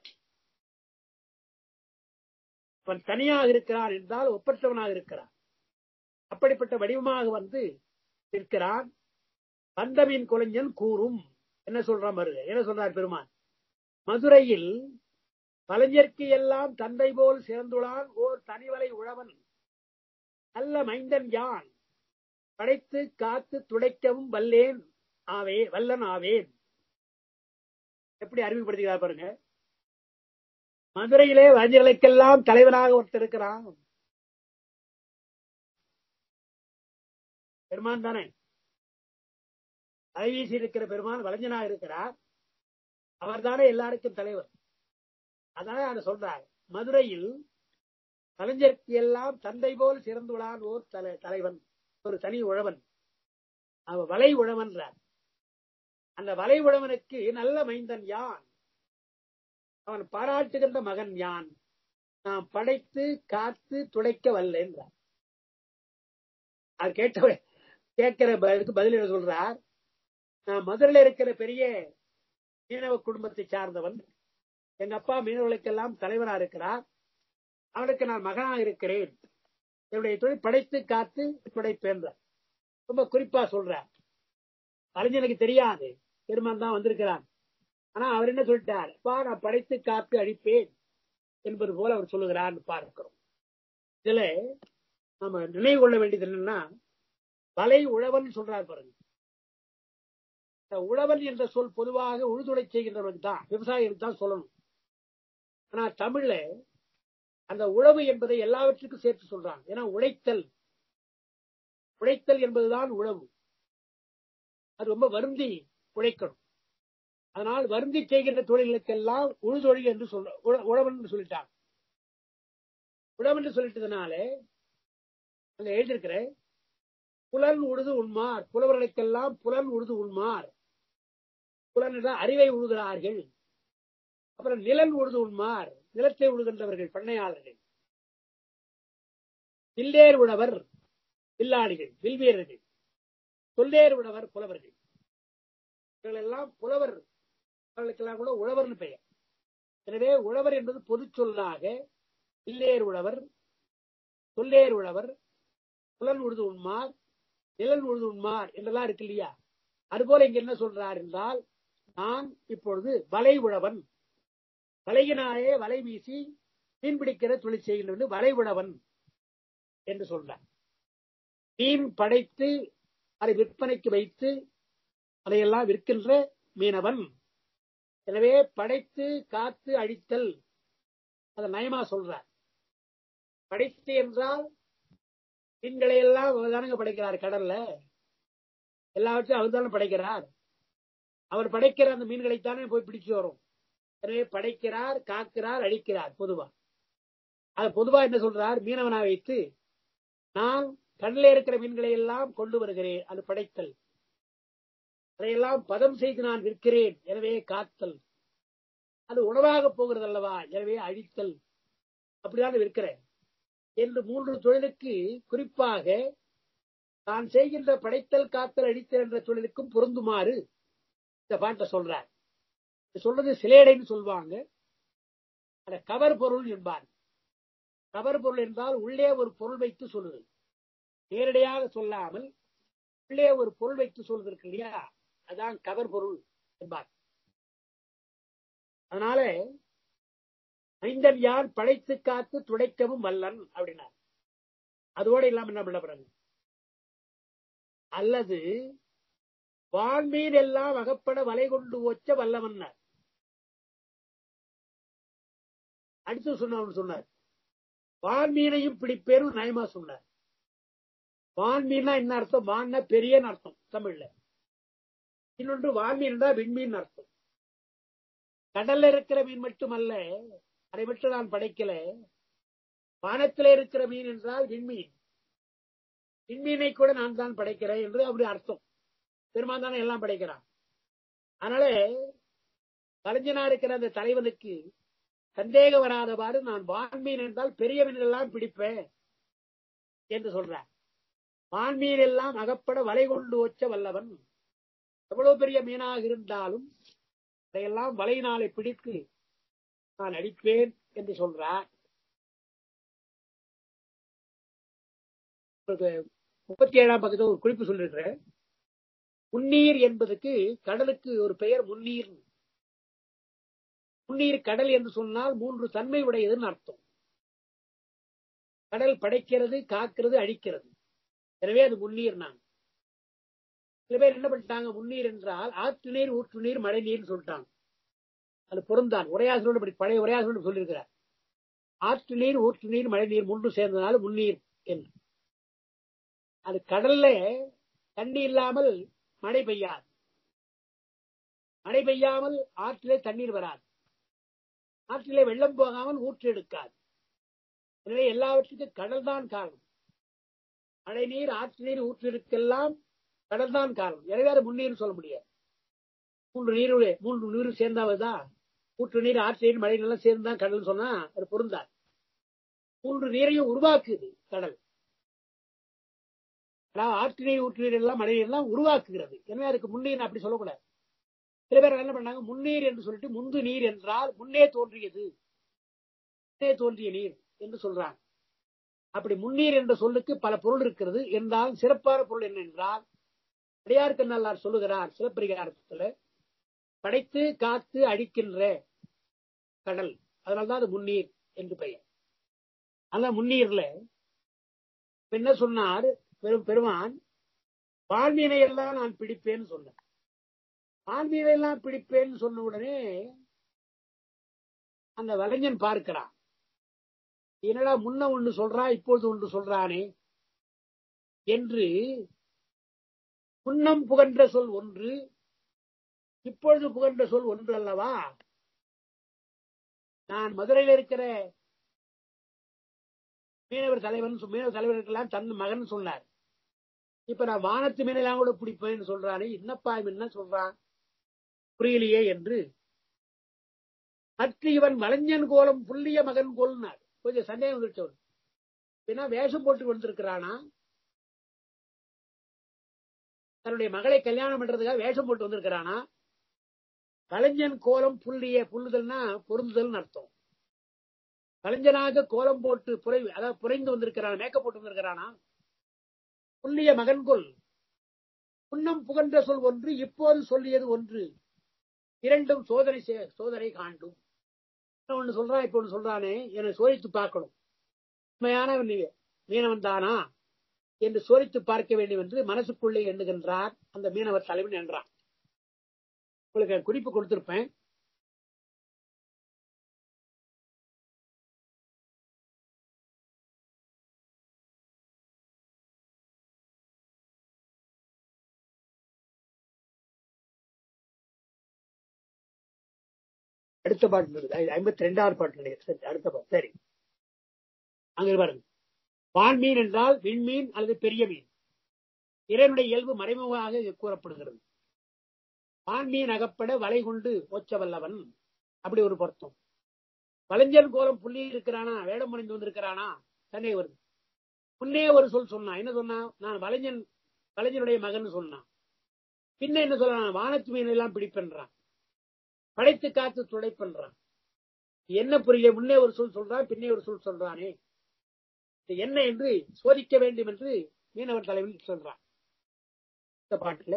அவன் தனியாக இருக்கிறான் என்றால் ஒப்பற்றவனாக இருக்கிறான் அப்படிப்பட்ட வடிவமாக வந்து இருக்கிறான் வந்தமின் குலைஞன் கூறும் என்ன சொல்றான் பாருங்க என்ன சொல்றார் பெருமான் மதுரையில் கலைஞர்க்கு எல்லாம் தந்தை போல் சிறந்துளான் ஓர் தனிவலை உழவன் நல்ல மைந்தன் யான் படைத்து காத்து துடைக்கவும் வல்லேன் ஆவே வல்லன் ஆவேன் எப்படி அறிவுப்படுத்துகிறார் பாருங்க மதுரையிலே வஞ்சர்களுக்கெல்லாம் தலைவனாக ஒருத்தர் இருக்கிறான் பெருமான் தானே தலைவீசி இருக்கிற பெருமான் வலைஞனாக இருக்கிறார் அவர் தானே எல்லாருக்கும் தலைவர் அதனால அதை சொல்றார் மதுரையில் கலைஞருக்கு எல்லாம் தந்தை போல் சிறந்துள்ளான் ஓர் தலை தலைவன் ஒரு தனி உழவன் அவன் வலை உழவன்றார் அந்த வலை உழவனுக்கு நல்ல மைந்தன் யான் அவன் பாராட்டுகின்ற மகன் யான் நாம் படைத்து காத்து துடைக்க வல்ல என்றார் அது கேட்ட கேட்கிற பதிலுக்கு பதில் என்ன சொல்றார் நான் மதுரையில் இருக்கிற பெரிய மீனவ குடும்பத்தை சார்ந்தவன் எங்க அப்பா மீனவர்களுக்கெல்லாம் தலைவரா இருக்கிறார் அவனுக்கு நான் மகனா இருக்கிறேன் என்னுடைய தொழில் படைத்து காத்து துடைப்பேன் ரொம்ப குறிப்பா சொல்றார் கலைஞனுக்கு தெரியாது பெருமான் தான் வந்திருக்கிறான் ஆனா அவர் என்ன சொல்லிட்டார் அப்பா நான் படைத்து காத்து அழிப்பேன் என்பது போல அவர் சொல்லுகிறார் பார்க்கிறோம் இதுல நாம நினைவு கொள்ள வேண்டியது என்னன்னா வலை உழவன் சொல்றார் பாருங்க உழவன் என்ற சொல் பொதுவாக உழுதுடை செய்கின்றவனுக்கு தான் விவசாயிகளுக்கு தான் சொல்லணும் ஆனா தமிழ்ல அந்த உழவு என்பதை எல்லாவற்றுக்கும் சேர்த்து சொல்றாங்க ஏன்னா உழைத்தல் உழைத்தல் என்பதுதான் உழவு அது ரொம்ப வருந்தி உழைக்கணும் அதனால் வருந்தி செய்கின்ற தொழில்களுக்கெல்லாம் உழுதொழில் என்று சொல்ற உழ- உழவன் என்று சொல்லிட்டாங்க உழவன் என்று சொல்லிட்டதுனால அங்க எழுதியிருக்கிற புலன் உழுது உண்மார் புலவர்களுக்கெல்லாம் புலன் உழுது உண்மார் புலன் என்றால் அறிவை உழுகிறார்கள் அப்புறம் நிலன் உழுது உண்மார் நிலத்தை உழுகின்றவர்கள் பண்ணையாளர்கள் வில்லேர் உழவர் வில்லாளிகள் வில்வீரர்கள் சொல்லேர் உழவர் புலவர்கள் இவர்கள் எல்லாம் புலவர் அவர்களுக்கெல்லாம் கூட உழவர்னு பெயர் எனவே உழவர் என்பது பொது சொல்லாக இல்லேர் உழவர் சொல்லேர் உழவர் புலன் உழுது உண்மார் நிலன் உழுது உண்மார் என்றெல்லாம் இருக்கு இல்லையா அதுபோல இங்க என்ன சொல்றார் என்றால் நான் இப்பொழுது வலை உழவன் வலையினாலே வலை வீசி மீன் பிடிக்கிற தொழில் செய்கின்றவன் வலை உழவன் என்று சொல்றார் மீன் படைத்து அதை விற்பனைக்கு வைத்து அதையெல்லாம் விற்கின்ற மீனவன் எனவே படைத்து காத்து அழித்தல் அதை நயமா சொல்றார் படைத்து என்றால் மீன்களை எல்லாம் அவர் தானங்க படைக்கிறார் கடல்ல எல்லாவற்றையும் அவர் தானே படைக்கிறார் அவர் படைக்கிற அந்த மீன்களைத்தானே போய் பிடிச்சு வரும் எனவே படைக்கிறார் காக்கிறார் அழிக்கிறார் பொதுவா அது பொதுவா என்ன சொல்றார் மீனவனா வைத்து நான் கடலில் இருக்கிற மீன்களை எல்லாம் கொண்டு வருகிறேன் அது படைத்தல் அதையெல்லாம் பதம் செய்து நான் விற்கிறேன் எனவே காத்தல் அது உணவாக போகிறது அல்லவா எனவே அழித்தல் அப்படிதான் விற்கிறேன் என்று மூன்று தொழிலுக்கு குறிப்பாக தான் செய்கின்ற படைத்தல் காத்தல் அழித்தல் என்ற தொழிலுக்கும் பொருந்துமாறு இந்த பாட்டை சொல்றார் இது சொல்றது சிலேடைன்னு சொல்லுவாங்க அத கவர் பொருள் என்பார் கவர் பொருள் என்றால் உள்ளே ஒரு பொருள் வைத்து சொல்லுது நேரடியாக சொல்லாமல் உள்ளே ஒரு பொருள் வைத்து சொல்வது இருக்கு இல்லையா அதான் கவர் பொருள் என்பார் அதனால ஐந்தன் யார் படைத்து காத்து துடைக்கவும் வல்லன் அப்படின்னார் அதோட இல்லாம என்ன பண்ண போறாங்க அல்லது வான்மீன் எல்லாம் அகப்பட வலை கொண்டு ஒச்ச வல்லவன்னார் அடுத்து சொன்ன சொன்னார் வான்மீனையும் பிடிப்பேரும் நயமா சொன்னார் வான்மீன்னா என்ன அர்த்தம் வான்னா பெரியன்னு அர்த்தம் தமிழ்ல இன்னொன்று வான்மீன் தான் விண்மீன் அர்த்தம் கடல்ல இருக்கிற மீன் மட்டுமல்ல அதை மட்டும் நான் படைக்கல வானத்திலே இருக்கிற மீன் என்றால் விண்மீன் விண்மீனை கூட நான் தான் படைக்கிறேன் என்று அப்படி அர்த்தம் பெருமான் தானே எல்லாம் படைக்கிறான் அதனால கலைஞனா இருக்கிற அந்த தலைவனுக்கு சந்தேகம் வராதவாறு நான் வான்மீன் என்றால் பெரிய மீன் எல்லாம் பிடிப்பேன் என்று சொல்றார் வான்மீன் எல்லாம் அகப்பட வலை கொண்டு வச்ச வல்லவன் எவ்வளவு பெரிய மீனாக இருந்தாலும் அதையெல்லாம் வலையினாலே பிடித்து நான் அடிப்பேன் என்று சொல்றார் முப்பத்தி ஏழாம் பக்கத்தில் ஒரு குறிப்பு சொல்லிருக்கிறேன் முன்னீர் என்பதுக்கு கடலுக்கு ஒரு பெயர் முன்னீர் முன்னீர் கடல் என்று சொன்னால் மூன்று தன்மை உடையதுன்னு அர்த்தம் கடல் படைக்கிறது காக்கிறது அழிக்கிறது எனவே அது முன்னீர் நான் சில பேர் என்ன பண்ணிட்டாங்க முன்னீர் என்றால் ஆற்று நீர் ஊற்று நீர் மழை நீர் சொல்லிட்டாங்க அது பொருந்தான் உரையாசனோடு இப்படி பழைய உரையாசனோடு சொல்லியிருக்கிறார் ஆற்று நீர் ஊற்று நீர் மழை நீர் மூன்று சேர்ந்தனால முன்னீர் என்று அது கடல்ல தண்ணி இல்லாமல் மழை பெய்யாது மழை பெய்யாமல் ஆற்றிலே தண்ணீர் வராது ஆற்றிலே வெள்ளம் போகாமல் ஊற்று எடுக்காது எனவே எல்லாவற்றுக்கும் கடல் தான் காரணம் மழை நீர் ஆற்று நீர் ஊற்றிற்கெல்லாம் கடல் தான் காரணம் எனவே அது முன்னீர் சொல்ல முடியாது மூன்று நீருடைய மூன்று நீர் சேர்ந்தாவதுதான் ஊற்று நீர் ஆற்று நீர் மழை நீர் சேர்ந்தா கடல் சொன்னா அது பொருந்தாது மூன்று நீரையும் உருவாக்குது கடல் அதாவது ஆற்று நீர் ஊற்று நீர் எல்லாம் மழை எல்லாம் உருவாக்குகிறது எனவே அதுக்கு முன்னீர் அப்படி சொல்லக்கூடாது சில பேர் என்ன பண்ணாங்க முன்னீர் என்று சொல்லிட்டு முந்து நீர் என்றால் முன்னே தோன்றியது முன்னே தோன்றிய நீர் என்று சொல்றாங்க அப்படி முன்னீர் என்ற சொல்லுக்கு பல பொருள் இருக்கிறது என்றால் சிறப்பான பொருள் என்ன என்றால் அடையார் கண்ணல்லார் சொல்லுகிறார் சிலப்பரிகாரத்துல படைத்து காத்து அழிக்கின்ற கடல் அதனால்தான் அது முன்னீர் என்று பெயர் அந்த முன்னீர்ல என்ன சொன்னார் பெரும் பெருமான் வாழ்வினை எல்லாம் நான் பிடிப்பேன்னு சொன்னேன் ஆன்மீகம் பிடிப்பேன்னு சொன்ன உடனே அந்த வலைஞன் பார்க்கிறான் என்னடா முன்ன ஒன்று சொல்றான் இப்போது ஒன்று சொல்றானே என்று முன்னம் புகன்ற சொல் ஒன்று இப்பொழுது புகன்ற சொல் ஒன்று அல்லவா நான் மதுரையில் இருக்கிற மீனவர் தலைவன் மீனவர் தலைவருக்கெல்லாம் தன் மகன் சொன்னார் இப்ப நான் வானத்து மீனெல்லாம் கூட பிடிப்பேன்னு சொல்றானே என்னப்பா என்ன சொல்றான் புரியலையே என்று மற்ற இவன் வளைஞன் கோலம் புள்ளிய மகன் கோல்னார் கொஞ்சம் சந்தேகம் வந்துருச்சவன் ஏன்னா வேஷம் போட்டு வந்திருக்கிறானா தன்னுடைய மகளை கல்யாணம் பண்றதுக்காக வேஷம் போட்டு வந்திருக்கிறானா கலைஞன் கோலம் புள்ளிய புல்லுதல்னா பொருந்துதல் அர்த்தம் கலைஞனாக கோலம் போட்டு புரை அதாவது புரைந்து வந்திருக்கிறான் மேக்கப் போட்டு வந்திருக்கிறானா புள்ளிய மகன் கொல் புன்னம் புகன்ற சொல் ஒன்று இப்போது சொல்லியது ஒன்று இரண்டும் சோதனை சோதனை காண்டும் ஒண்ணு சொல்றான் இப்ப ஒண்ணு சொல்றானே என்னை சோதித்து பார்க்கணும் உண்மையான மீனவன் தானா என்று சோதித்து பார்க்க வேண்டும் என்று மனசுக்குள்ளே எண்ணுகின்றார் அந்த மீனவர் தலைவன் என்றான் உங்களுக்கு குறிப்பு கொடுத்திருப்பேன் அடுத்த பாட்டு இருக்குது ஐம்பத்தி ரெண்டாவது பாட்டு அடுத்த பாட்டு சரி அங்க பாருங்க வான்மீன் என்றால் விண்மீன் அல்லது பெரிய மீன் இறைவனுடைய இயல்பு மறைமுகமாக கூறப்படுகிறது வான்மீன் அகப்பட வலை கொண்டு ஓச்ச வல்லவன் அப்படி ஒரு பொருத்தம் வளைஞ்சன் கோலம் புள்ளி இருக்கிறானா வேடம் முறைந்து வந்திருக்கிறானா தன்னை வருது முன்னே ஒரு சொல் சொன்னான் என்ன சொன்னா நான் வளைஞன் வளைஞனுடைய மகன் சொன்னான் பின்ன என்ன சொல்றான் வானத்து மீன் எல்லாம் பிடிப்பென்றான் படைத்து காத்து துடை பண்றான் என்ன புரியல முன்னே ஒரு சொல் சொல்றான் பின்னே ஒரு சொல் சொல்றானே என்ன என்று சோதிக்க வேண்டும் என்று மீனவர் தலைவன் சொல்றான் இந்த பாட்டுல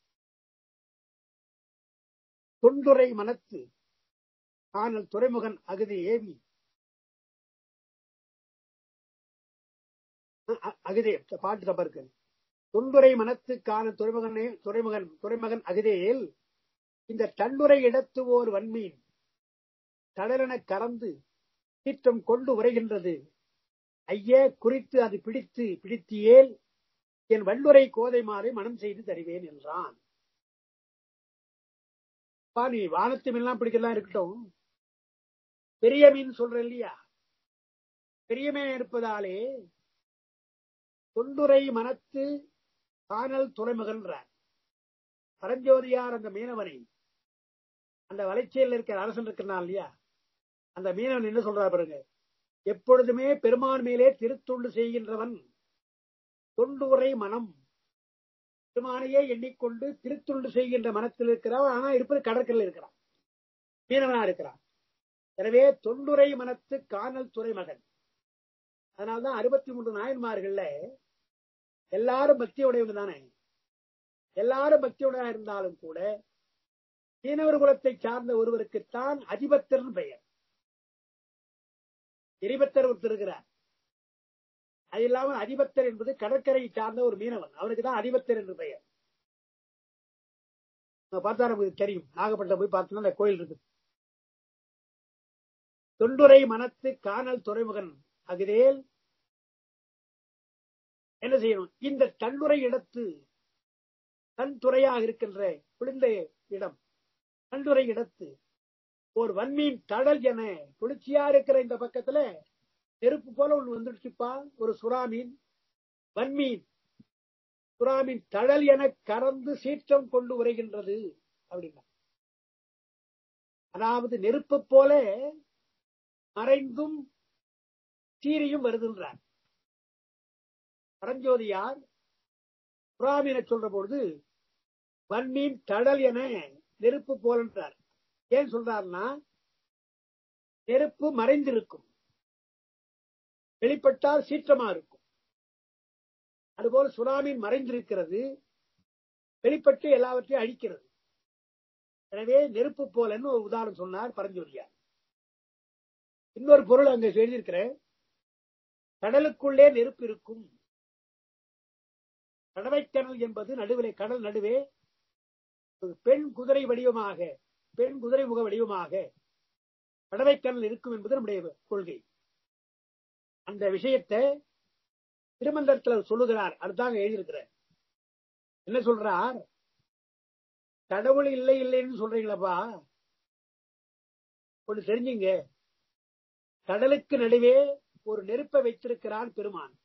தொண்டுரை மனத்து ஆனால் துறைமுகன் அகுதி ஏவி அகுதே பாட்டு தப்பா இருக்கு தொண்டுரை மனத்து காண துறைமுகனே துறைமுகன் துறைமகன் அகுதேயில் இந்த தண்டுரை இடத்து ஓர் வன்மீன் கடலென கறந்து சீற்றம் கொண்டு உரைகின்றது ஐய குறித்து அது பிடித்து பிடித்தியேல் என் வல்லுரை கோதைமாறு மனம் செய்து தருவேன் என்றான் நீ வானத்து மீன்லாம் பிடிக்கலாம் இருக்கட்டும் பெரிய மீன் சொல்ற இல்லையா பெரிய மீன் இருப்பதாலே தொண்டுரை மனத்து காணல் துறைமுகன்றார் பரஞ்சோதியார் அந்த மீனவனை அந்த வளர்ச்சியில் இருக்கிற அரசன் இருக்கிறான் இல்லையா அந்த மீனவன் என்ன சொல்றார் பாருங்க எப்பொழுதுமே பெருமான் மேலே திருத்துண்டு செய்கின்றவன் தொண்டு உரை மனம் பெருமானையே எண்ணிக்கொண்டு திருத்துண்டு செய்கின்ற மனத்தில் இருக்கிறான் ஆனா இருப்பது கடற்கரையில் இருக்கிறான் மீனவனா இருக்கிறான் எனவே தொண்டுரை மனத்து காணல் துறைமகன் அதனால்தான் அறுபத்தி மூன்று நாயன்மார்கள்ல எல்லாரும் பக்தியுடையவங்க தானே எல்லாரும் பக்தியுடையா இருந்தாலும் கூட மீனவர் குலத்தை சார்ந்த ஒருவருக்குத்தான் அதிபத்தர் பெயர் எரிபத்தர் ஒருத்தர் இருக்கிறார் அது இல்லாமல் அதிபத்தர் என்பது கடற்கரை சார்ந்த ஒரு மீனவன் அவனுக்கு தான் அதிபத்தர் என்று பெயர் பார்த்தா நமக்கு தெரியும் நாகப்பட்டினம் போய் பார்த்தோம்னா அந்த கோயில் இருக்கு தொண்டுரை மனத்து காணல் துறைமுகன் அகுதேல் என்ன செய்யணும் இந்த தண்டுரை இடத்து தன் துறையாக இருக்கின்ற குளிர்ந்த இடம் தண்டுரை இடத்து ஒரு வன்மீன் தடல் என குளிர்ச்சியா இருக்கிற இந்த பக்கத்துல நெருப்பு போல ஒண்ணு வந்துடுச்சுப்பா ஒரு சுறாமீன் வன்மீன் சுறாமீன் தடல் என கறந்து சீற்றம் கொண்டு உரைகின்றது அப்படின்னா அதாவது நெருப்பு போல மறைந்தும் சீரியும் வருகின்றார் பரஞ்சோதியார் புறாமீனை சொல்ற பொழுது வன்மீன் தடல் என நெருப்பு போலன்றார் ஏன் சொல்றாருன்னா நெருப்பு மறைந்திருக்கும் வெளிப்பட்டால் சீற்றமா இருக்கும் அதுபோல சுனாமீன் மறைந்திருக்கிறது வெளிப்பட்டு எல்லாவற்றையும் அழிக்கிறது எனவே நெருப்பு போலன்னு ஒரு உதாரணம் சொன்னார் பரஞ்சோதியார் இன்னொரு பொருள் அங்க எழுதியிருக்கிறேன் கடலுக்குள்ளே நெருப்பு இருக்கும் கடவைக்கடல் என்பது நடுவிலே கடல் நடுவே ஒரு பெண் குதிரை வடிவமாக பெண் குதிரை முக வடிவமாக படவைக்கடல் இருக்கும் என்பது நம்முடைய கொள்கை அந்த விஷயத்தை திருமந்திரத்தில் சொல்லுகிறார் அதுதாங்க எழுதியிருக்கிறார் என்ன சொல்றார் கடவுள் இல்லை இல்லைன்னு சொல்றீங்களப்பா ஒன்று தெரிஞ்சுங்க கடலுக்கு நடுவே ஒரு நெருப்பை வைத்திருக்கிறான் பெருமான்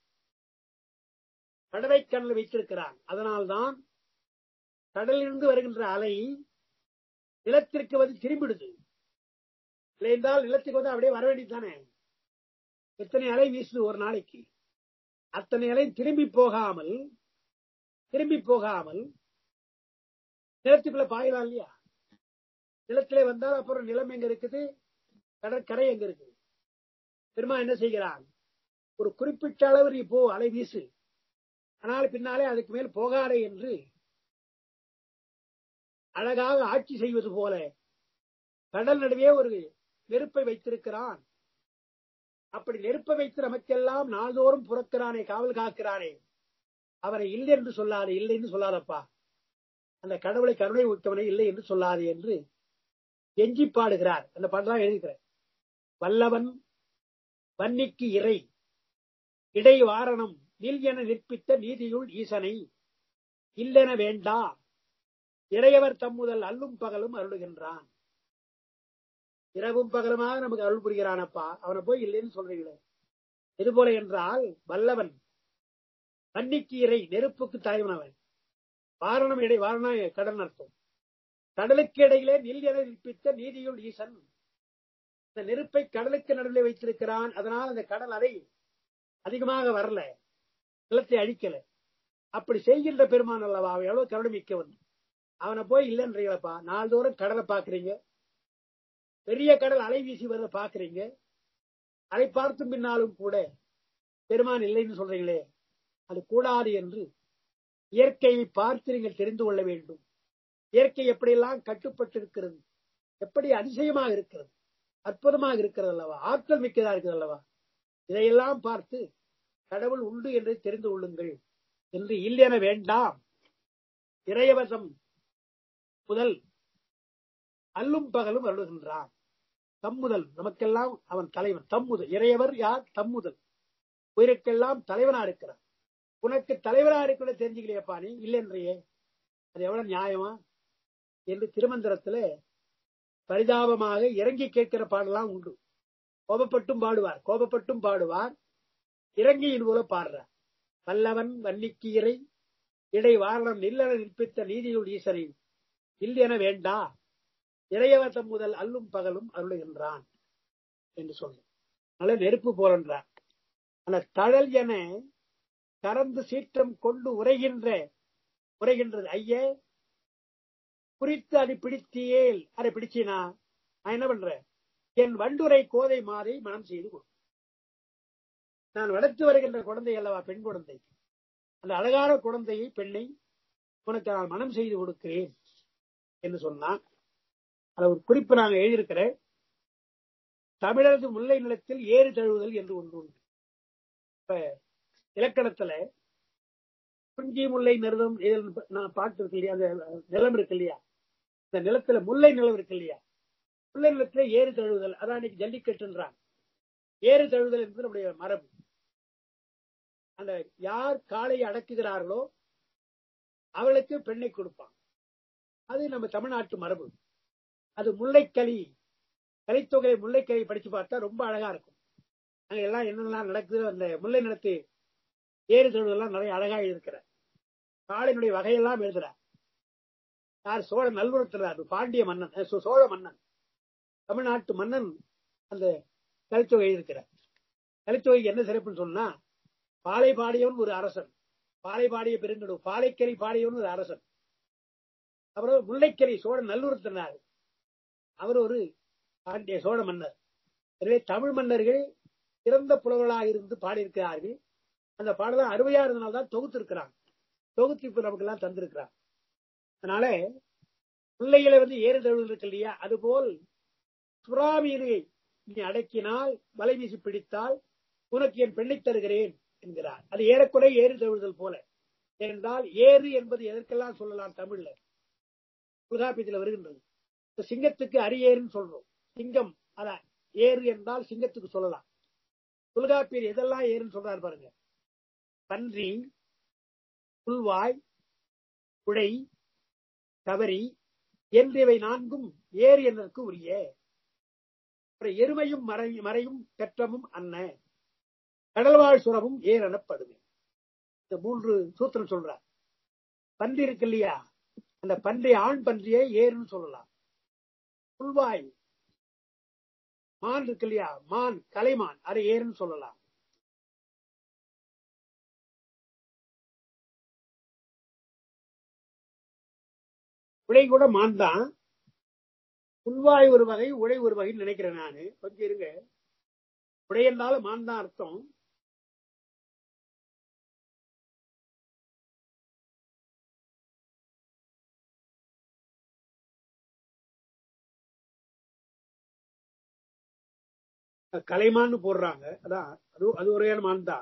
கடவை கடல் வைத்திருக்கிறான் அதனால்தான் கடலிலிருந்து வருகின்ற அலை நிலத்திற்கு வந்து திரும்பிடுது இல்லை என்றால் நிலத்துக்கு வந்து அப்படியே வர வேண்டியதுதானே எத்தனை அலை வீசுது ஒரு நாளைக்கு அத்தனை அலை திரும்பி போகாமல் திரும்பி போகாமல் நிலத்துக்குள்ள பாயலாம் இல்லையா நிலத்திலே வந்தால் அப்புறம் நிலம் எங்க இருக்குது கடற்கரை எங்க இருக்குது பெருமா என்ன செய்கிறான் ஒரு குறிப்பிட்ட அளவு நீ போ அலை வீசு ஆனால் பின்னாலே அதுக்கு மேல் போகாதே என்று அழகாக ஆட்சி செய்வது போல கடல் நடுவே ஒரு நெருப்பை வைத்திருக்கிறான் அப்படி நெருப்பை வைத்து நமக்கெல்லாம் நாள்தோறும் புறக்கிறானே காவல் காக்கிறானே அவரை இல்லை என்று சொல்லாதே இல்லை என்று சொல்லாதப்பா அந்த கடவுளை கருணை ஊட்டவனை இல்லை என்று சொல்லாதே என்று எஞ்சி பாடுகிறார் அந்த பாடலாம் எழுதுகிறார் வல்லவன் வன்னிக்கு இறை இடை வாரணம் நில் என நிற்பித்த நீதியுள் ஈசனை இல்லென வேண்டா இறையவர் தம்முதல் அல்லும் பகலும் அருளுகின்றான் இரவும் பகலுமாக நமக்கு அருள் புரிகிறானப்பா அவனை போய் இல்லைன்னு சொல்றீங்களே இது போல என்றால் வல்லவன் வன்னிக்கு இறை நெருப்புக்கு தலைவனவன் வாரணம் இடை வாரணம் கடல் அர்த்தம் கடலுக்கு இடையிலே நில் என நிற்பித்த நீதியுள் ஈசன் இந்த நெருப்பை கடலுக்கு நடுவில் வைத்திருக்கிறான் அதனால் அந்த கடல் அலை அதிகமாக வரல நிலத்தை அழிக்கல அப்படி செய்கின்ற பெருமான் அல்லவா அவன் எவ்வளவு கருணை மிக்கவன் அவனை போய் இல்லைன்றீங்களப்பா நாள்தோறும் கடலை பாக்குறீங்க பெரிய கடல் அலை வீசி வரத பாக்குறீங்க அதை பார்த்தும் பின்னாலும் கூட பெருமான் இல்லைன்னு சொல்றீங்களே அது கூடாது என்று இயற்கையை பார்த்து நீங்கள் தெரிந்து கொள்ள வேண்டும் இயற்கை எப்படியெல்லாம் கட்டுப்பட்டு இருக்கிறது எப்படி அதிசயமாக இருக்கிறது அற்புதமாக இருக்கிறது அல்லவா ஆற்றல் மிக்கதா இருக்கிறது அல்லவா இதையெல்லாம் பார்த்து கடவுள் உண்டு என்று தெரிந்து கொள்ளுங்கள் என்று இல்லென வேண்டாம் இறையவசம் முதல் அல்லும் பகலும் அருளுகின்றான் தம்முதல் நமக்கெல்லாம் அவன் தலைவன் தம்முதல் இறையவர் யார் தம்முதல் உயிருக்கெல்லாம் தலைவனா இருக்கிறான் உனக்கு தலைவரா இருக்கிற தெரிஞ்சுக்கலையப்பா நீ இல்லைன்றியே அது எவ்வளவு நியாயமா என்று திருமந்திரத்துல பரிதாபமாக இறங்கி கேட்கிற பாடலாம் உண்டு கோபப்பட்டும் பாடுவார் கோபப்பட்டும் பாடுவார் இறங்கியின் போல பாடுறார் வல்லவன் வன்னிக்கு இறை இடை வாரணம் நில்லென நிற்பித்த நீதியுள் ஈசனை இல் என வேண்டா இறையவசம் முதல் அல்லும் பகலும் அருளுகின்றான் என்று சொன்ன நல்ல நெருப்பு போலன்றார் அந்த தழல் என கறந்து சீற்றம் கொண்டு உரைகின்ற உரைகின்றது ஐய குறித்து அதை பிடித்தியேல் அதை பிடிச்சினா நான் என்ன பண்றேன் என் வண்டுரை கோதை மாதை மனம் செய்து கொடு நான் வளர்த்து வருகின்ற குழந்தை அல்லவா பெண் குழந்தை அந்த அழகான குழந்தையை பெண்ணை உனக்கு நான் மனம் செய்து கொடுக்கிறேன் என்று சொன்னான் அதுல ஒரு குறிப்பு நாங்க எழுதியிருக்கிறேன் தமிழரசு முல்லை நிலத்தில் ஏறு தழுவுதல் என்று ஒன்று உண்டு இப்ப இலக்கணத்துல குறிஞ்சி முல்லை நிறுவம் நான் பாட்டு இருக்கு இல்லையா அந்த நிலம் இருக்கு இல்லையா இந்த நிலத்துல முல்லை நிலம் இருக்கு இல்லையா முல்லை நிலத்துல ஏறு தழுவுதல் அதான் இன்னைக்கு ஜல்லிக்கட்டுன்றான் ஏறு தழுவுதல் என்பது நம்முடைய மரபு அந்த யார் காளையை அடக்குகிறார்களோ அவளுக்கு பெண்ணை கொடுப்பான் அது நம்ம தமிழ்நாட்டு மரபு அது முல்லைக்களி கலித்தொகை முல்லைக்களி படிச்சு பார்த்தா ரொம்ப அழகா இருக்கும் அங்க எல்லாம் என்னெல்லாம் நடக்குது அந்த முல்லை நிலத்து ஏறு தொழுதெல்லாம் நிறைய அழகா இருக்கிற காளினுடைய வகையெல்லாம் எழுதுறார் யார் சோழ நல்வரத்துறார் பாண்டிய மன்னன் சோழ மன்னன் தமிழ்நாட்டு மன்னன் அந்த கலித்தொகை இருக்கிறார் கலித்தொகைக்கு என்ன சிறப்புன்னு சொன்னா பாலை பாடியவன் ஒரு அரசன் பாலை பாடிய பெருங்கடு பாலைக்கரை பாடியவன் ஒரு அரசன் அப்புறம் முல்லைக்கரை சோழ நல்லுறுத்தினார் அவர் ஒரு பாண்டிய சோழ மன்னர் எனவே தமிழ் மன்னர்கள் சிறந்த புலவர்களாக இருந்து பாடியிருக்கிறார்கள் அந்த பாடலாம் அருமையா இருந்தனால தான் தொகுத்து இருக்கிறாங்க தொகுத்து இப்ப நமக்கு எல்லாம் தந்திருக்கிறாங்க அதனால பிள்ளைகளை வந்து ஏறு தழுவது இருக்கு இல்லையா அதுபோல் சுறாமீனை நீ அடக்கினால் வலை வீசி பிடித்தால் உனக்கு என் பெண்ணை தருகிறேன் என்கிறார் அது ஏறக்குறை ஏறு தழுவுதல் போல ஏனென்றால் ஏறு என்பது எதற்கெல்லாம் சொல்லலாம் தமிழ்ல தொல்காப்பியத்தில் வருகின்றது இப்ப சிங்கத்துக்கு அரியேறுன்னு சொல்றோம் சிங்கம் அதான் ஏறு என்றால் சிங்கத்துக்கு சொல்லலாம் தொல்காப்பியர் எதெல்லாம் ஏறுன்னு சொல்றாரு பாருங்க பன்றி புல்வாய் குடை கவரி என்றவை நான்கும் ஏறு என்பதற்கு உரிய அப்புறம் எருமையும் மறை மறையும் பெற்றமும் அன்ன கடல்வாழ் சுரமும் ஏர் எனப்படுமே இந்த மூன்று சூத்திரம் சொல்றார் பன்றி இருக்கு இல்லையா அந்த பன்றி ஆண் பன்றியை ஏறுன்னு சொல்லலாம் புல்வாய் மான் இருக்கு இல்லையா மான் கலைமான் அதை ஏறுன்னு சொல்லலாம் உடை கூட மான் தான் புல்வாய் ஒரு வகை உடை ஒரு வகைன்னு நினைக்கிறேன் நானு கொஞ்சம் இருங்க உடை என்றாலும் மான் தான் அர்த்தம் கலைமான்னு போடுறாங்க அதான் அது அது ஒரு மான் தான்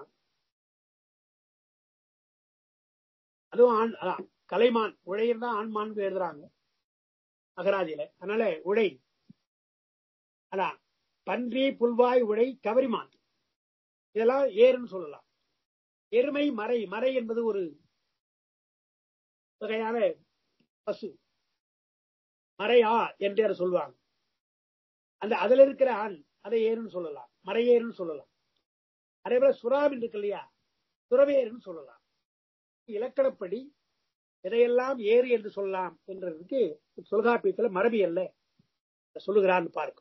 அதுவும் ஆண் அதான் கலைமான் உழையன் தான் ஆண்மான் எழுதுறாங்க அகராதியில அதனால உழை அதான் பன்றி புல்வாய் உழை கவரிமான் இதெல்லாம் ஏறுன்னு சொல்லலாம் எருமை மறை மறை என்பது ஒரு வகையான பசு மறையா என்று அதை சொல்லுவாங்க அந்த அதுல இருக்கிற ஆண் அதை ஏறுன்னு சொல்லலாம் மறையேறுன்னு சொல்லலாம் அதே போல சுறாவின் இருக்கு இல்லையா சுரவேறுன்னு சொல்லலாம் இலக்கணப்படி எதையெல்லாம் ஏறு என்று சொல்லலாம் என்றதுக்கு தொல்காப்பியத்துல மரபி அல்ல சொல்லுகிறான்னு பார்க்கும்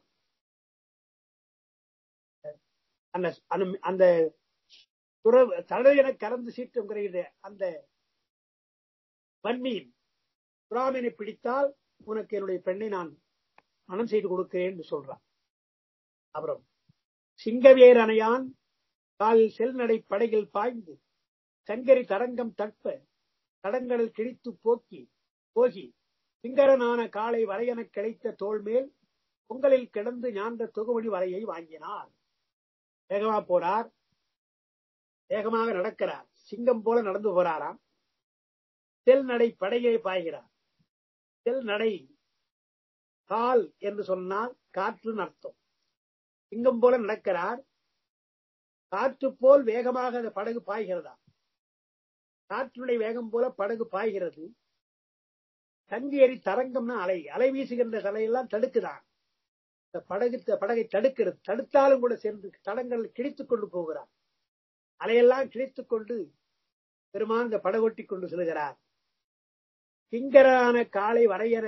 அந்த அந்த தடையென கலந்து சீட்டுங்கிற அந்த வன்மீன் சுறாமினை பிடித்தால் உனக்கு என்னுடைய பெண்ணை நான் மனம் செய்து கொடுக்கிறேன் என்று சொல்றான் அப்புறம் சிங்கவேர் அணையான் காலில் செல்நடை படையில் பாய்ந்து சங்கரி தடங்கம் தட்ப தடங்களில் கிழித்து போக்கி போகி சிங்கரனான காலை வரையென கிடைத்த தோல் மேல் பொங்கலில் கிடந்து ஞான்ற தொகுமணி வரையை வாங்கினார் வேகமா போறார் வேகமாக நடக்கிறார் சிங்கம் போல நடந்து போறாராம் செல் நடை படையை பாய்கிறார் செல் நடை கால் என்று சொன்னால் காற்றுன்னு அர்த்தம் சிங்கம் போல நடக்கிறார் காற்று போல் வேகமாக அந்த படகு பாய்கிறதா காற்றுடைய வேகம் போல படகு பாய்கிறது தங்கி எறி தரங்கம்னா அலை அலை வீசுகின்ற தலையெல்லாம் தடுக்குதான் இந்த படகு படகை தடுக்கிறது தடுத்தாலும் கூட சென்று தடங்கள் கிழித்துக் கொண்டு போகிறார் அலையெல்லாம் கிழித்துக் கொண்டு பெருமான் இந்த படகொட்டி கொண்டு செல்கிறார் கிங்கரான காலை வரையற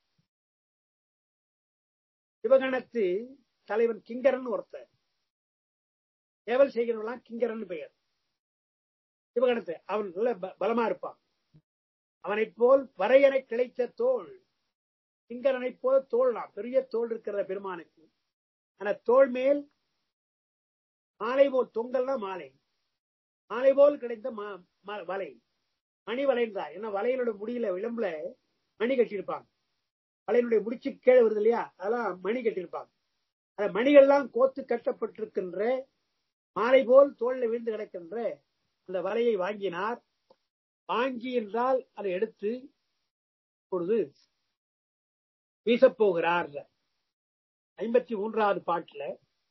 சிவகணத்து தலைவன் கிங்கரன் ஒருத்தர் ஏவல் செய்கிறவெல்லாம் கிங்கரன் பெயர் சிவகணத்தை அவன் நல்ல பலமா இருப்பான் அவனை போல் வரையனை கிடைத்த தோல் கிங்கரனை போல தோல்லாம் பெரிய தோல் இருக்கிற பெருமானுக்கு ஆனா தோல் மேல் மாலை போல் தொங்கல்னா மாலை மாலை போல் கிடைத்த வலை மணி வலைன்றா ஏன்னா வலையினோட முடியல விளம்புல மணி கட்டியிருப்பாங்க வலையினுடைய முடிச்சு கீழே வருது இல்லையா அதெல்லாம் மணி கட்டியிருப்பாங்க அந்த மணிகள்லாம் கோத்து கட்டப்பட்டிருக்கின்ற மாலை போல் தோல்ல விழுந்து கிடக்கின்ற அந்த வலையை வாங்கினார் வாங்கி என்றால் அதை எடுத்து பொழுது வீசப்போகிறார் ஐம்பத்தி மூன்றாவது பாட்டுல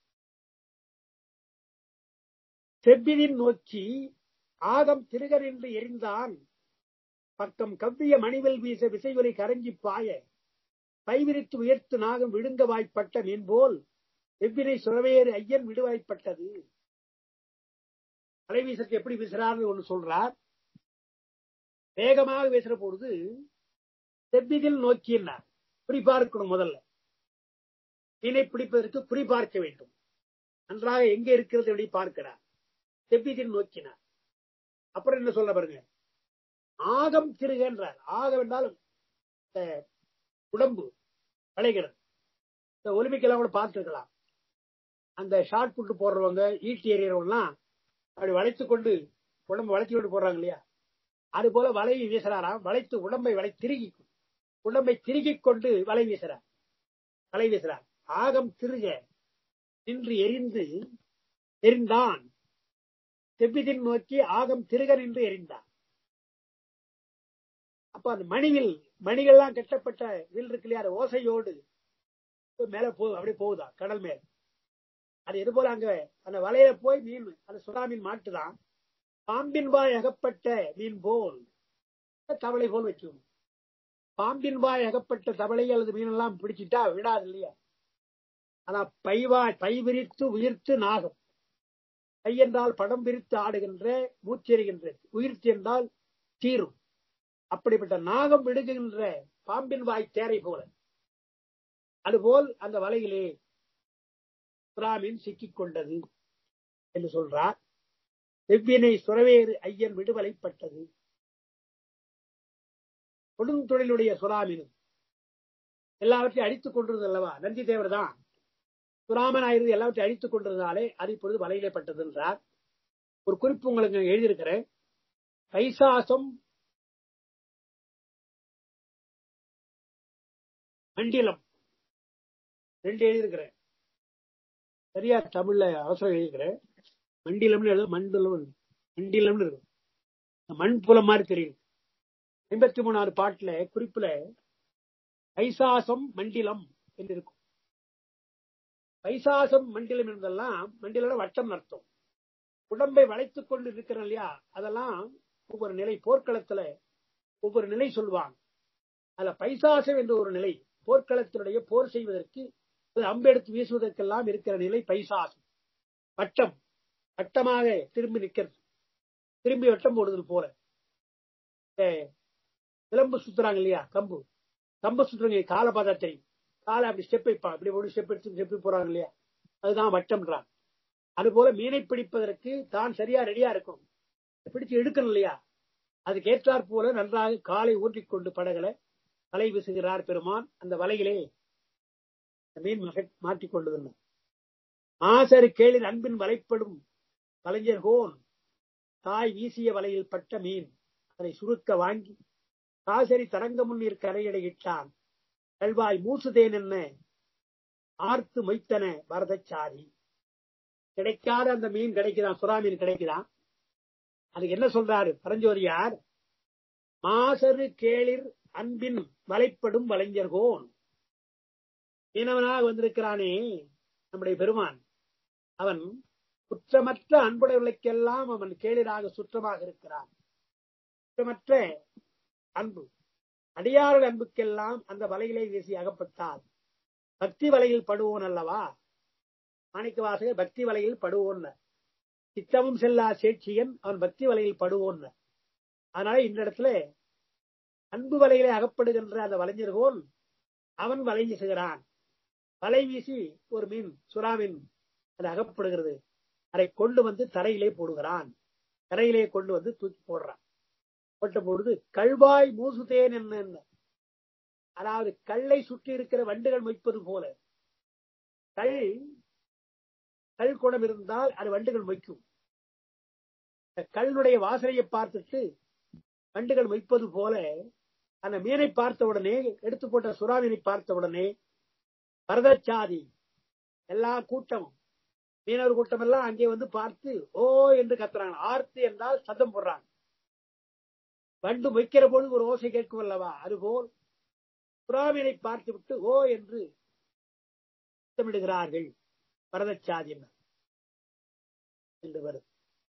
செவ்விதின் நோக்கி ஆகம் திருகர் என்று எரிந்தான் பக்கம் கவ்விய மணிவில் வீச விசைவொலி கரஞ்சி பாய பைவிரித்து உயர்த்து நாகம் விழுங்க வாய்ப்பட்ட மீன் போல் எவ்வினை சுரவேறு ஐயன் விடுவாய்ப்பட்டது அலை வீசத்தை எப்படி வீசுறாருன்னு ஒண்ணு சொல்றார் வேகமாக வீசுற பொழுது செவ்விதில் நோக்கினார் குறிப்பார்க்கணும் முதல்ல மீனை பிடிப்பதற்கு குறிபார்க்க வேண்டும் நன்றாக எங்க இருக்கிறது எப்படி பார்க்கிறார் செவ்விதில் நோக்கினார் அப்புறம் என்ன சொல்ல பாருங்க ஆகம் திருகின்றார் ஆகம் என்றாலும் உடம்பு வளைகிறது இந்த ஒலிம்பிக்கெல்லாம் கூட பார்த்துருக்கலாம் அந்த ஷார்ட் புட்டு போடுறவங்க ஈட்டி எறியறவங்கலாம் அப்படி வளைத்து கொண்டு உடம்பு வளைத்து கொண்டு போடுறாங்க இல்லையா அது போல வலையை வீசுறாராம் வளைத்து உடம்பை வளை திருகி உடம்பை திருகிக் கொண்டு வலை வீசுறார் வலை வீசுறார் ஆகம் திருக நின்று எரிந்து எரிந்தான் செவ்விதின் நோக்கி ஆகம் திருக நின்று எரிந்தான் அப்ப அந்த மணிவில் மணிகள்லாம் கட்டப்பட்ட வில் இருக்கு இல்லையா அது ஓசையோடு மேல போ அப்படியே போகுதா கடல் மேல் அது எது போல அங்க அந்த வலையில போய் மீன் அந்த சுறா மீன் மாட்டுதான் பாம்பின் வாய் அகப்பட்ட மீன் போல் தவளை போல் வச்சுக்கணும் பாம்பின் வாய் அகப்பட்ட தவளை அல்லது மீன் எல்லாம் பிடிச்சிட்டா விடாது இல்லையா ஆனா பைவாய் பை விரித்து உயிர்த்து நாகம் பை என்றால் படம் விரித்து ஆடுகின்ற மூச்செறிகின்ற உயிர்த்து என்றால் தீரும் அப்படிப்பட்ட நாகம் விடுகின்ற பாம்பின் வாய் தேரை போல அதுபோல் அந்த வலையிலே சுறாமீன் சிக்கிக் கொண்டது என்று சொல்றார் செவ்வினை சுரவேறு ஐயன் விடுதலைப்பட்டது கொடுந்தொழிலுடைய சுறாமீனும் எல்லாவற்றையும் அடித்துக் கொண்டிருந்தது அல்லவா நந்தி தேவர் தான் சுராமன் ஆயிருந்து எல்லாவற்றையும் அழித்துக் கொண்டிருந்தாலே அது இப்பொழுது வலையிலே பட்டது என்றார் ஒரு குறிப்பு உங்களுக்கு எழுதியிருக்கிறேன் பைசாசம் மண்டிலம் ரெண்டு எழுதியிருக்கிறேன் சரியா தமிழ்ல அவசரம் எழுதியிருக்கிறேன் மண்டிலம்னு எழுத மண்டலம் மண்டிலம்னு இருக்கும் மண் புலம் மாதிரி தெரியும் ஐம்பத்தி மூணாவது பாட்டுல குறிப்புல பைசாசம் மண்டிலம் என்று இருக்கும் பைசாசம் மண்டிலம் என்பதெல்லாம் மண்டிலம் வட்டம் அர்த்தம் உடம்பை வளைத்துக் கொண்டு இருக்கிறோம் இல்லையா அதெல்லாம் ஒவ்வொரு நிலை போர்க்களத்துல ஒவ்வொரு நிலை சொல்லுவாங்க அதுல பைசாசம் என்ற ஒரு நிலை போர்க்களத்தினுடைய போர் செய்வதற்கு அம்பெடுத்து வீசுவதற்கெல்லாம் இருக்கிற நிலை பைசாசம் வட்டம் வட்டமாக திரும்பி நிற்கிறது திரும்பி வட்டம் போடுதல் போல சிலம்பு சுத்துறாங்க இல்லையா கம்பு கம்பு சுத்துறவங்க காலை பார்த்தா தெரியும் காலை அப்படி ஸ்டெப் வைப்பாங்க அப்படி ஒரு ஸ்டெப் எடுத்து ஸ்டெப் போறாங்க இல்லையா அதுதான் வட்டம்ன்றாங்க அது போல மீனை பிடிப்பதற்கு தான் சரியா ரெடியா இருக்கணும் பிடிச்சு எடுக்கணும் இல்லையா அதுக்கு ஏற்றாற் போல நன்றாக காலை ஊற்றிக்கொண்டு படகளை வலை வீசுகிறார் பெருமான் அந்த வலையிலே மீன் மாற்றிக் கொண்டது ஆசரு கேளிர் அன்பின் வலைப்படும் கலைஞர் கோன் தாய் வீசிய வலையில் பட்ட மீன் அதை சுருக்க வாங்கி காசரி தரங்க முன்னீர் கரையடையிட்டான் கல்வாய் மூசுதேன் என்ன ஆர்த்து மொய்த்தன பரதச்சாரி கிடைக்காத அந்த மீன் கிடைக்குதான் சுறா மீன் கிடைக்குதான் அதுக்கு என்ன சொல்றாரு பரஞ்சோரியார் மாசரு கேளிர் அன்பின் வலைப்படும் வலைஞர்கோன் மீனவனாக வந்திருக்கிறானே நம்முடைய பெருமான் அவன் குற்றமற்ற அன்புடையவர்களுக்கெல்லாம் அவன் கேளிராக சுற்றமாக இருக்கிறான் குற்றமற்ற அன்பு அடியார்கள் அன்புக்கெல்லாம் அந்த வலையிலே வீசி அகப்பட்டால் பக்தி வலையில் படுவோன் அல்லவா மாணிக்க வாசகர் பக்தி வலையில் படுவோன் சித்தமும் செல்லா சேட்சியன் அவன் பக்தி வலையில் படுவோன் அதனால இந்த இடத்துல அன்பு வலையிலே அகப்படுகின்ற அந்த வலைஞர்கோன் அவன் வலை வீசுகிறான் வலை வீசி ஒரு மீன் சுறா மீன் அது அகப்படுகிறது அதை கொண்டு வந்து தரையிலே போடுகிறான் தரையிலே கொண்டு வந்து தூக்கி போடுறான் போட்ட பொழுது கல்வாய் மூசுதேன் என்ன அதாவது கல்லை சுற்றி இருக்கிற வண்டுகள் மொய்ப்பது போல கல் கல் குணம் இருந்தால் அது வண்டுகள் மொய்க்கும் கல்லுடைய வாசனையை பார்த்துட்டு வண்டுகள் மொய்ப்பது போல அந்த மீனை பார்த்த உடனே எடுத்து போட்ட சுறாமீனை பார்த்த உடனே பரதச்சாதி எல்லா கூட்டமும் மீனவர் கூட்டம் எல்லாம் அங்கே வந்து பார்த்து ஓ என்று கத்துறாங்க ஆர்த்து என்றால் சத்தம் போடுறாங்க வண்டு மொய்க்கிற பொழுது ஒரு ஓசை கேட்கும் அல்லவா அதுபோல் புறாவினை பார்த்து விட்டு ஓ என்று சத்தமிடுகிறார்கள் பரதச்சாதி என்று வருது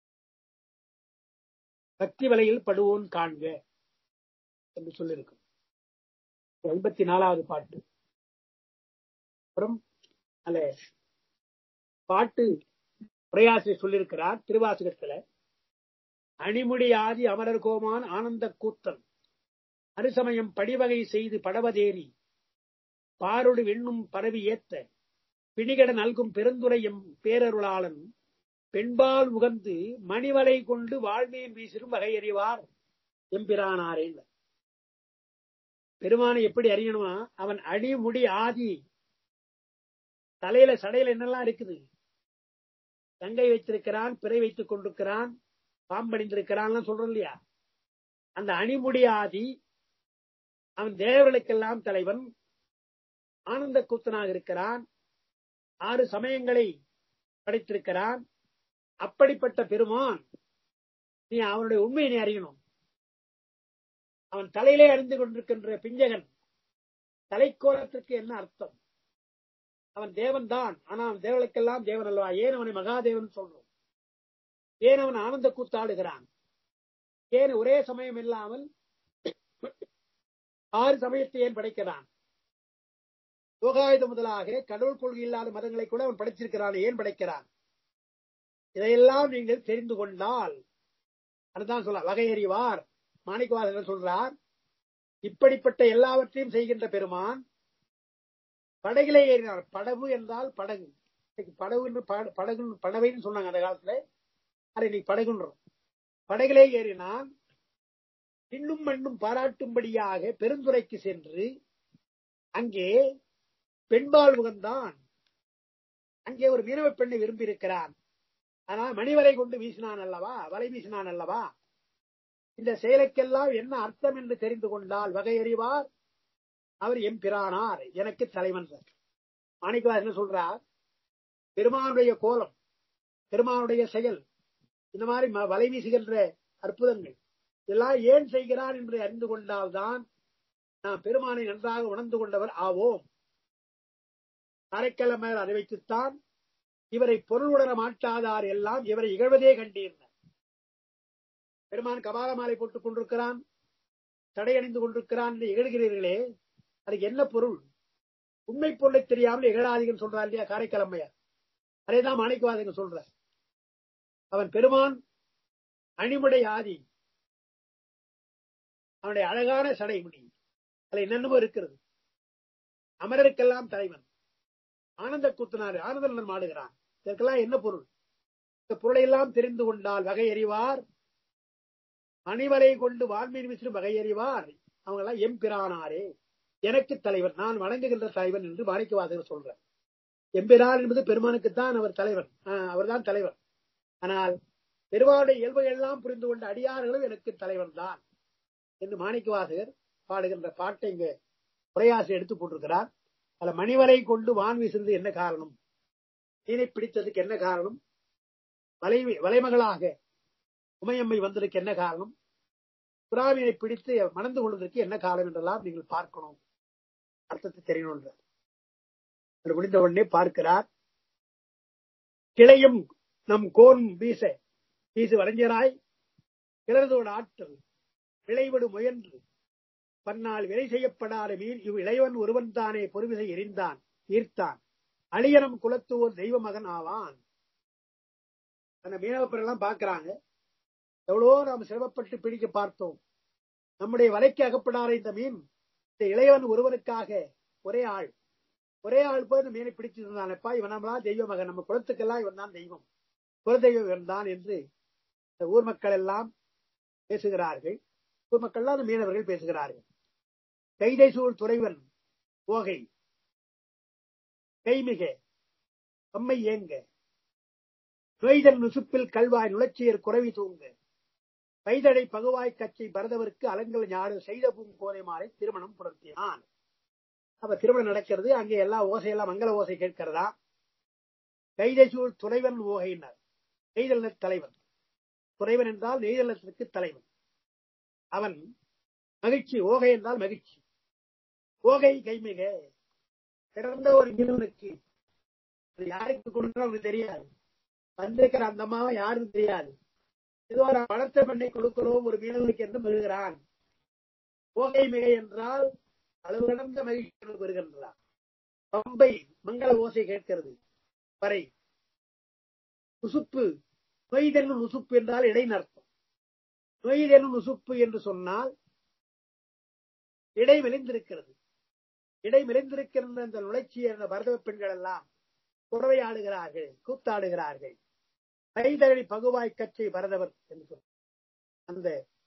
பக்தி வலையில் படுவோன் காண்க என்று சொல்லியிருக்கும் ஐம்பத்தி நாலாவது பாட்டு அப்புறம் அல்ல பாட்டு உரையாசிரியர் சொல்லியிருக்கிறார் திருவாசகத்துல அணிமுடி ஆதி அமரர் கோமான் ஆனந்த கூத்தன் அருசமயம் படிவகை செய்து படவதேறி பாரொடு வெண்ணும் பரவி ஏத்த பிணிகட நல்கும் பெருந்துரையும் பேரருளாளன் பெண்பால் உகந்து மணிவலை கொண்டு வாழ்மீன் வீசிடும் வகை அறிவார் எம்பிரானாரே பெருமானை எப்படி அறியணுமா அவன் அடிமுடி ஆதி தலையில சடையில என்னெல்லாம் இருக்குது தங்கை வைத்திருக்கிறான் பிறை வைத்துக் கொண்டிருக்கிறான் பாம்பணிந்திருக்கிறான் சொல்றோம் இல்லையா அந்த அணிமுடி ஆதி அவன் தேவர்களுக்கெல்லாம் தலைவன் ஆனந்த கூத்தனாக இருக்கிறான் ஆறு சமயங்களை படைத்திருக்கிறான் அப்படிப்பட்ட பெருமான் நீ அவனுடைய உண்மையை நீ அறியணும் அவன் தலையிலே அணிந்து கொண்டிருக்கின்ற பிஞ்சகன் தலைக்கோலத்திற்கு என்ன அர்த்தம் அவன் தேவன் தான் ஆனா அவன் தேவர்களுக்கெல்லாம் தேவன் அல்லவா ஏன் அவனை மகாதேவன் சொல்றோம் ஏன் அவன் ஆனந்த கூத்தாடுகிறான் ஏன் ஒரே சமயம் இல்லாமல் ஆறு சமயத்தை ஏன் படைக்கிறான் யோகாயுதம் முதலாக கடவுள் கொள்கை இல்லாத மதங்களை கூட அவன் படைச்சிருக்கிறான் ஏன் படைக்கிறான் இதையெல்லாம் நீங்கள் தெரிந்து கொண்டால் அதுதான் சொல்ல வகையறிவார் மாணிக்கவாசகர் சொல்றார் இப்படிப்பட்ட எல்லாவற்றையும் செய்கின்ற பெருமான் படகிலே ஏறினார் படகு என்றால் படகு படகு என்று படகு படவைன்னு சொன்னாங்க அந்த காலத்துல அதை நீ படகுன்றோம் படகிலே ஏறினால் இன்னும் மண்ணும் பாராட்டும்படியாக பெருந்துறைக்கு சென்று அங்கே பெண்பால் முகந்தான் அங்கே ஒரு மீனவ பெண்ணை விரும்பி இருக்கிறான் ஆனால் மணிவரை கொண்டு வீசினான் அல்லவா வலை வீசினான் அல்லவா இந்த செயலுக்கெல்லாம் என்ன அர்த்தம் என்று தெரிந்து கொண்டால் வகையறிவார் அவர் எம் பிரானார் எனக்கு தலைவன் மாணிக்கவா என்ன சொல்றார் பெருமானுடைய கோலம் பெருமானுடைய செயல் இந்த மாதிரி வலை வீசுகின்ற அற்புதங்கள் இதெல்லாம் ஏன் செய்கிறான் என்று அறிந்து கொண்டால்தான் நாம் பெருமானை நன்றாக உணர்ந்து கொண்டவர் ஆவோம் அரைக்கல மேல் அதை வைத்துத்தான் இவரை பொருளுடர மாட்டாதார் எல்லாம் இவரை இகழ்வதே கண்டிருந்தார் பெருமான் கபால மாலை போட்டுக் கொண்டிருக்கிறான் தடையணிந்து கொண்டிருக்கிறான் என்று இகழ்கிறீர்களே அதுக்கு என்ன பொருள் உண்மை பொருளை தெரியாமல் இகழாதிகள் சொல்றார் இல்லையா காரைக்கிழமையார் அதேதான் மாணிக்கவாதிகள் சொல்ற அவன் பெருமான் அணிமுடை ஆதி அவனுடைய அழகான சடை முடி அதுல என்னென்னமோ இருக்கிறது அமரருக்கெல்லாம் தலைவன் ஆனந்த கூத்தனார் ஆனந்தன் ஆடுகிறான் இதற்கெல்லாம் என்ன பொருள் இந்த பொருளை எல்லாம் தெரிந்து கொண்டால் வகை அறிவார் அணிவரை கொண்டு வான்மீன் விசிறு வகை அறிவார் அவங்க எல்லாம் எம் பிரானாரே எனக்கு தலைவர் நான் வணங்குகின்ற தலைவன் என்று மாணிக்கவாசகர் சொல்றார் எம்பிரான் என்பது பெருமானுக்குத்தான் அவர் தலைவன் அவர்தான் தலைவர் ஆனால் பெருமாளுடைய இயல்புகள் எல்லாம் புரிந்து கொண்ட அடியார்களும் எனக்கு தலைவன் தான் என்று மாணிக்கவாசகர் பாடுகின்ற பாட்டை இங்க உரையாசி எடுத்து போட்டிருக்கிறார் அதுல மணிவரை கொண்டு வான் வீசுறது என்ன காரணம் மீனை பிடித்ததுக்கு என்ன காரணம் வலை வலைமகளாக உமையம்மை வந்ததுக்கு என்ன காரணம் புறாமீனை பிடித்து மணந்து கொள்வதற்கு என்ன காரணம் என்றெல்லாம் நீங்கள் பார்க்கணும் அர்த்தத்தை தெரியணும் அது முடிந்த உடனே பார்க்கிறார் கிளையும் நம் கோன் வீச வீசு வரைஞராய் கிளர்தோட ஆற்றல் விளைவிடு முயன்று பன்னால் விலை செய்யப்படாத மீன் இவ் இளையவன் ஒருவன் தானே பொறுவிசை எரிந்தான் ஈர்த்தான் அழியனம் குலத்துவோர் தெய்வ மகன் ஆவான் அந்த மீனவப்பர் எல்லாம் பாக்குறாங்க எவ்வளவோ நாம் சிரமப்பட்டு பிடிக்க பார்த்தோம் நம்முடைய வலைக்கு அகப்படாத இந்த மீன் இந்த இளையவன் ஒருவனுக்காக ஒரே ஆள் ஒரே ஆள் போய் இந்த மீனை பிடிச்சிருந்தானப்பா இவன் நம்மளா தெய்வ மகன் நம்ம குலத்துக்கெல்லாம் இவன் தான் தெய்வம் குலதெய்வம் இவன் தான் என்று இந்த ஊர் மக்கள் எல்லாம் பேசுகிறார்கள் ஊர் மக்கள் எல்லாம் மீனவர்கள் பேசுகிறார்கள் கைதை சூழ் துறைவன் ஓகை கைமிக அம்மை ஏங்க நொய்தல் நுசுப்பில் கல்வாய் நுழைச்சியர் குறவி தூங்க கைதடை பகுவாய் கட்சி பரதவருக்கு அலங்கல் ஞாடு செய்த பூங்கோதை மாலை திருமணம் புணர்த்தினான் அப்ப திருமணம் நடக்கிறது அங்கே எல்லா ஓசையெல்லாம் மங்கள ஓசை கேட்கிறதா கைதசூழ் துறைவன் ஓகையினர் நெய்தல் தலைவன் துறைவன் என்றால் நெய்தலத்திற்கு தலைவன் அவன் மகிழ்ச்சி ஓகை என்றால் மகிழ்ச்சி ஓகை கைமிக பிறந்த ஒரு மீனவனுக்கு யாருக்கு கொடுக்கணும் அவனுக்கு தெரியாது வந்திருக்கிற அந்த அம்மாவை யாருக்கும் தெரியாது ஏதோ ஒரு வளர்த்த பெண்ணை கொடுக்கிறோம் ஒரு மீனவனுக்கு என்று பெறுகிறான் ஓகை மிகை என்றால் அளவு கடந்த மகிழ்ச்சி பெறுகின்றான் பம்பை மங்கள ஓசை கேட்கிறது வரை உசுப்பு நொய்தென்னும் உசுப்பு என்றால் இடைநர்த்தம் நொய்தென்னும் உசுப்பு என்று சொன்னால் இடை மெலிந்திருக்கிறது இடை மெலிந்திருக்கின்ற அந்த நுழைச்சி என்ற பரதவ பெண்கள் எல்லாம் புடவை ஆடுகிறார்கள் கூத்தாடுகிறார்கள் கைதழி பகுவாய் கச்சை பரதவர் என்று சொல் அந்த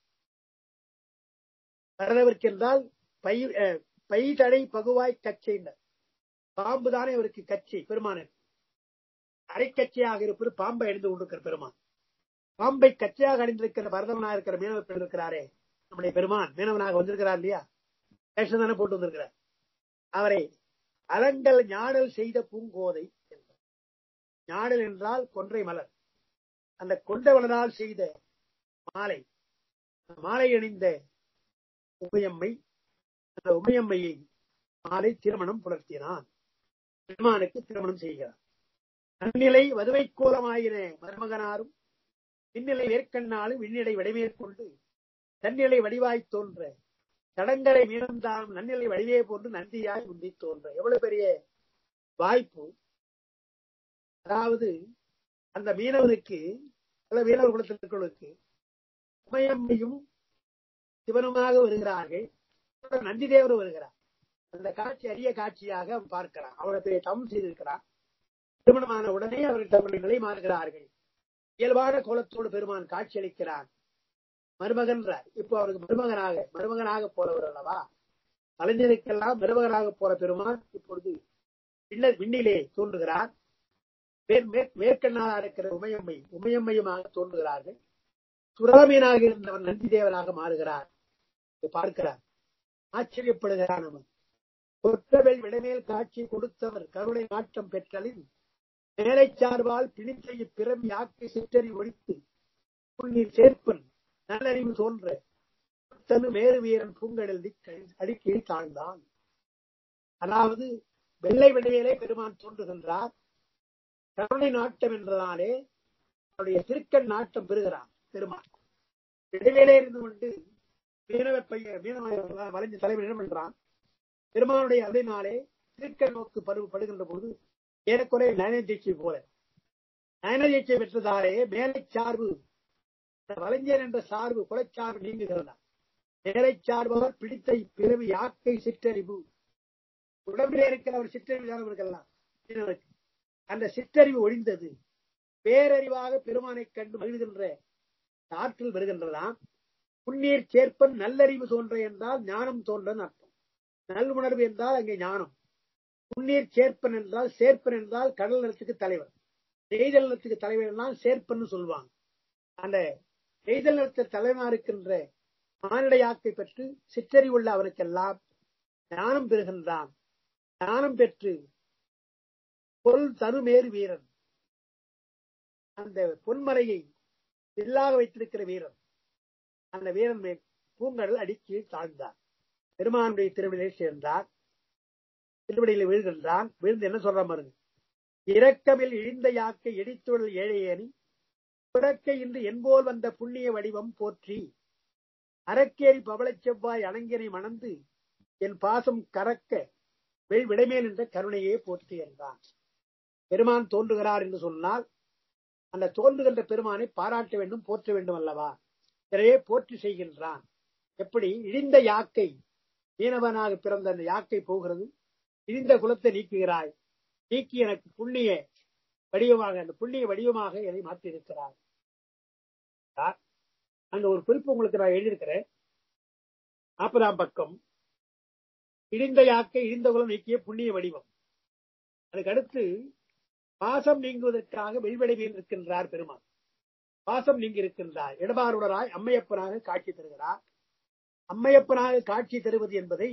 பரதவருக்கு என்றால் பை பைதடை பகுவாய் கச்சைனர் பாம்பு தானே அவருக்கு கட்சி பெருமானன் அரைக்கச்சையாக இருப்பது பாம்பை அணிந்து கொண்டிருக்கிற பெருமான் பாம்பை கச்சையாக அணிந்திருக்கிற பரதவனாக இருக்கிற மீனவ பெண் இருக்கிறாரே நம்முடைய பெருமான் மீனவனாக வந்திருக்கிறார் இல்லையா வேஷம் தானே போட்டு வந்திருக்கிறார் அவரை அலங்கல் ஞாடல் செய்த பூங்கோதை என்றார் ஞாடல் என்றால் கொன்றை மலர் அந்த கொண்ட மலரால் செய்த மாலை மாலை அணிந்த உமையம்மை அந்த உமையம்மையை மாலை திருமணம் புலர்த்தினான் பெருமானுக்கு திருமணம் செய்கிறார் நன்னிலை வதுவை கோலமாயின மருமகனாரும் விண்ணிலை வேர்க்கண்ணாலும் விண்ணிலை வடிமேற்கொண்டு தன்னிலை வடிவாய் தோன்ற தடங்களை மீனந்தாலும் நன்னிலை வடிவே போன்று நந்தியாய் முந்தி தோன்ற எவ்வளவு பெரிய வாய்ப்பு அதாவது அந்த மீனவனுக்கு அல்ல மீனவர் குலத்திற்கு உமையம்மையும் சிவனுமாக வருகிறார்கள் நந்தி தேவரும் வருகிறார் அந்த காட்சி அரிய காட்சியாக அவன் பார்க்கிறான் அவரை பெரிய தவம் செய்திருக்கிறான் திருமணமான உடனே அவர்கள் தங்களுடைய நிலை மாறுகிறார்கள் இயல்பான கோலத்தோடு பெருமான் காட்சி அளிக்கிறான் மருமகன்றார் இப்போ அவருக்கு மருமகனாக மருமகனாக போறவர் அல்லவா கலைஞருக்கெல்லாம் மருமகனாக போற பெருமான் இப்பொழுது விண்ணிலே தோன்றுகிறார் மேற்கண்ணாக இருக்கிற உமையம்மை உமையம்மையுமாக தோன்றுகிறார்கள் சுரமீனாக இருந்தவர் நந்தி தேவனாக மாறுகிறார் பார்க்கிறார் ஆச்சரியப்படுகிறான் அவன் கொற்றவள் விடமேல் காட்சி கொடுத்தவர் கருணை நாட்டம் பெற்றலின் மேலை சார்பால் பிணித்த இப்பிறம் யாக்கை சிற்றறி ஒழித்து புண்ணீர் சேர்ப்பன் நல்லறிவு தோன்ற தனு மேறு வீரன் பூங்கடல் திக்கள் அடிக்கீழ் தாழ்ந்தான் அதாவது வெள்ளை விடவேலே பெருமான் தோன்றுகின்றார் கருணை நாட்டம் என்றதாலே அவருடைய திருக்கண் நாட்டம் பெறுகிறான் பெருமான் விடவேலே இருந்து கொண்டு மீனவ பையன் மீனவ வளைஞ்ச தலைவர் என்ன பண்றான் பெருமானுடைய அதனாலே திருக்கண் நோக்கு பருவ படுகின்ற போது ஏறக்குறைய நயனதீட்சை போல நயனதீட்சை பெற்றதாலே மேலை சார்பு வலைஞர் என்ற சார்பு குலச்சார்பு நீங்குகிறதா மேலை சார்பவர் பிடித்த பிறவி யாக்கை சிற்றறிவு உடம்பிலே இருக்கிறவர் சிற்றறிவு தானவர்கள்லாம் அந்த சிற்றறிவு ஒழிந்தது பேரறிவாக பெருமானை கண்டு மகிழ்கின்ற ஆற்றல் வருகின்றதாம் புண்ணீர் சேர்ப்பன் நல்லறிவு தோன்ற என்றால் ஞானம் தோன்றன் அர்த்தம் நல் உணர்வு என்றால் அங்கே ஞானம் புண்ணீர் சேர்ப்பன் என்றால் சேர்ப்பன் என்றால் கடல் நிலத்துக்கு தலைவர் நெய்தல் நிலத்துக்கு தலைவர் எல்லாம் சேர்ப்பன்னு சொல்லுவாங்க அந்த நெய்தல் நிலத்த தலைவனா இருக்கின்ற மானிடையாக்கை பெற்று சிற்றறிவுள்ள அவனுக்கெல்லாம் ஞானம் பெறுகின்றான் ஞானம் பெற்று பொருள் தருமேறு வீரன் அந்த பொன்மலையை இல்லாக வைத்திருக்கிற வீரன் அந்த வீரன் மேல் பூங்கடல் அடிக்கி தாழ்ந்தார் பெருமானுடைய திருவிடையை சேர்ந்தார் திருவிடையில் வீழ்கின்றான் வீழ்ந்து என்ன சொல்ற பாருங்க இரக்கமில் இழிந்த யாக்கை இடித்துழல் ஏழையேனி பிறக்க இன்று என்போல் வந்த புண்ணிய வடிவம் போற்றி அரக்கேரி பவளச் செவ்வாய் அணங்கினை மணந்து என் பாசம் கறக்க விடைமேல் என்ற கருணையே போற்றி என்றான் பெருமான் தோன்றுகிறார் என்று சொன்னால் அந்த தோன்றுகின்ற பெருமானை பாராட்ட வேண்டும் போற்ற வேண்டும் அல்லவா எனவே போற்றி செய்கின்றான் எப்படி இழிந்த யாக்கை மீனவனாக பிறந்த அந்த யாக்கை போகிறது இழிந்த குலத்தை நீக்குகிறாய் நீக்கி எனக்கு புண்ணிய வடிவமாக அந்த புண்ணிய வடிவமாக என்னை மாற்றி இருக்கிறார் அங்க ஒரு குறிப்பு உங்களுக்கு நான் எழுதியிருக்கிறேன் நாற்பதாம் பக்கம் இடிந்த யாக்கை இடிந்த குலம் நீக்கிய புண்ணிய வடிவம் அதுக்கு அடுத்து பாசம் நீங்குவதற்காக வெளிவடைவில் இருக்கின்றார் பெருமாள் பாசம் நீங்கி இருக்கின்றார் இடபாருடராய் அம்மையப்பனாக காட்சி தருகிறார் அம்மையப்பனாக காட்சி தருவது என்பதை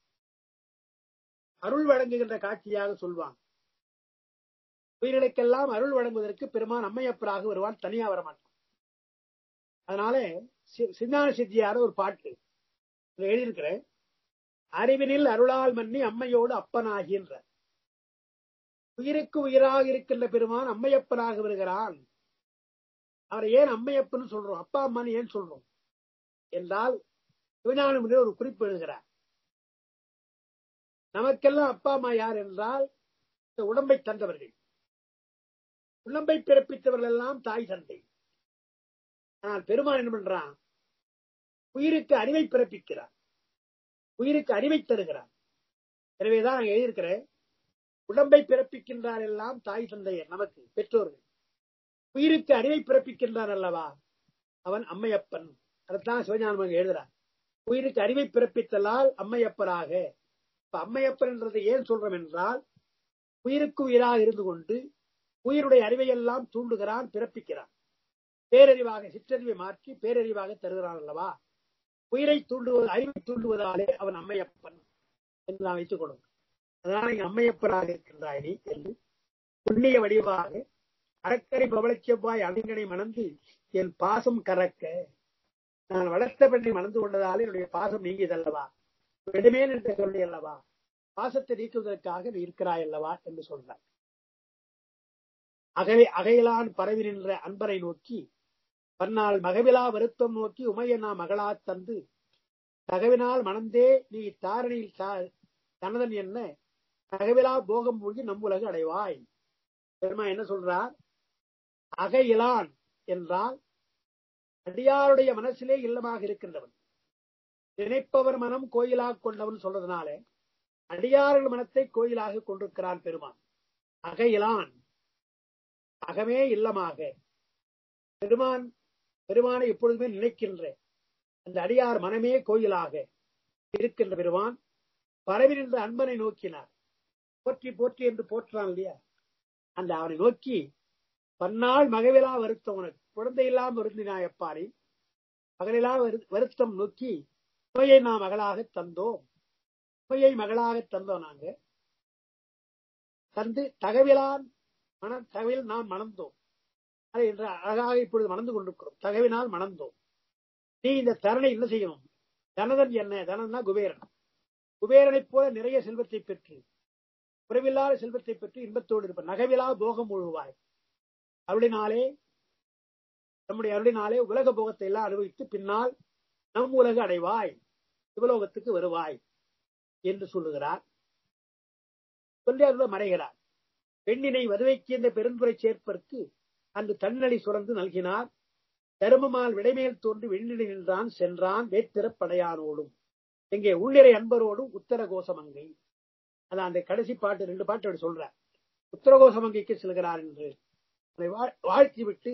அருள் வழங்குகின்ற காட்சியாக சொல்வாங்க உயிரிழைக்கெல்லாம் அருள் வழங்குவதற்கு பெருமான் அம்மையப்பராக வருவான் தனியா வரமாட்டான் அதனால சிந்தான சித்தியார ஒரு பாட்டு எழுதியிருக்கிறேன் அறிவினில் அருளால் மன்னி அம்மையோடு அப்பனாகின்ற உயிருக்கு உயிராக இருக்கின்ற பெருமான் அம்மையப்பனாக வருகிறான் அவரை ஏன் அம்மையப்பன் சொல்றோம் அப்பா அம்மான்னு ஏன் சொல்றோம் என்றால் சிவஞான ஒரு குறிப்பு எழுதுகிறார் நமக்கெல்லாம் அப்பா அம்மா யார் என்றால் இந்த உடம்பை தந்தவர்கள் உடம்பை பிறப்பித்தவர்கள் எல்லாம் தாய் தந்தை ஆனால் பெருமான் என்ன பண்றான் உயிருக்கு அறிவை பிறப்பிக்கிறார் உயிருக்கு அறிவை தருகிறார் எனவேதான் நான் எழுதியிருக்கிறேன் உடம்பை பிறப்பிக்கின்றார் எல்லாம் தாய் தந்தையர் நமக்கு பெற்றோர்கள் உயிருக்கு அறிவை பிறப்பிக்கின்றார் அல்லவா அவன் அம்மையப்பன் அதைத்தான் சிவஞானம் எழுதுறார் உயிருக்கு அறிவை பிறப்பித்தலால் அம்மையப்பராக இப்ப அம்மையப்பன் என்றதை ஏன் சொல்றோம் என்றால் உயிருக்கு உயிராக இருந்து கொண்டு உயிருடைய அறிவையெல்லாம் தூண்டுகிறான் பிறப்பிக்கிறான் பேரறிவாக சிற்றறிவை மாற்றி பேரறிவாக தருகிறான் அல்லவா உயிரை தூண்டுவது அறிவை தூண்டுவதாலே அவன் அம்மையப்பன் என்று நாம் வைத்துக் கொள்ளும் அதனால இங்க அம்மையப்பராக இருக்கின்றாய் நீ என்று புண்ணிய வடிவாக அறக்கரை பவளச்செவ்வாய் அணிங்கனை மணந்து என் பாசம் கறக்க நான் வளர்த்த பெண்ணை மணந்து கொண்டதால் என்னுடைய பாசம் நீங்கியதல்லவா விடுமேன் என்று சொல்லி அல்லவா பாசத்தை நீக்குவதற்காக நீ இருக்கிறாய் அல்லவா என்று சொல்றார் அகவை அகையிலான் பரவி நின்ற அன்பரை நோக்கி பன்னாள் மகவிலா வருத்தம் நோக்கி உமையனா மகளா தந்து தகவினால் மணந்தே நீ தாரணியில் தனதன் என்ன தகவிலா போகம் மூழ்கி நம் உலகு அடைவாய் பெருமா என்ன சொல்றார் அகையிலான் என்றால் அடியாருடைய மனசிலே இல்லமாக இருக்கின்றவன் நினைப்பவர் மனம் கோயிலாக கொண்டவன் சொல்றதுனால அடியார்கள் மனத்தை கோயிலாக கொண்டிருக்கிறான் பெருமான் அகையிலான் அகமே இல்லமாக பெருமான் பெருமானை எப்பொழுதுமே நினைக்கின்ற அந்த அடியார் மனமே கோயிலாக இருக்கின்ற பெருமான் பரவி நின்ற அன்பனை நோக்கினார் போற்றி போற்றி என்று போற்றான் இல்லையா அந்த அவனை நோக்கி பன்னாள் மகவிலா வருத்தம் உனக்கு குழந்தை இல்லாமல் வருந்தினாய் அப்பாரி மகளிலா வருத்தம் நோக்கி நோயை நாம் மகளாக தந்தோம் நோயை மகளாக தந்தோம் நாங்க தந்து தகவிலான் மன தகவில் நாம் மணந்தோம் அதை என்று அழகாக இப்பொழுது மணந்து கொண்டிருக்கிறோம் தகவினால் மணந்தோம் நீ இந்த தரணை என்ன செய்யணும் தனதன் என்ன தனன்னா குபேரன் குபேரனைப் போல நிறைய செல்வத்தை பெற்று குறைவில்லாத செல்வத்தை பெற்று இன்பத்தோடு இருப்ப நகவிலா போகம் முழுவாய் அருளினாலே நம்முடைய அருளினாலே உலக போகத்தை எல்லாம் அனுபவித்து பின்னால் நம் உலக அடைவாய் சிவலோகத்துக்கு வருவாய் என்று சொல்லுகிறார் சொல்லி அருள மறைகிறார் பெண்ணினை வதுவைக்கு இந்த பெருந்துரை சேர்ப்பதற்கு அன்று தன்னழி சுரந்து நல்கினார் தருமமால் விடைமேல் தோன்றி வெண்ணிலை நின்றான் சென்றான் வேத்திரப்படையானோடும் எங்கே உள்ளிறை அன்பரோடும் உத்தர கோசமங்கை அதான் அந்த கடைசி பாட்டு ரெண்டு பாட்டு அப்படி சொல்ற உத்தரகோசமங்கைக்கு செல்கிறார் என்று அதை வாழ்த்தி விட்டு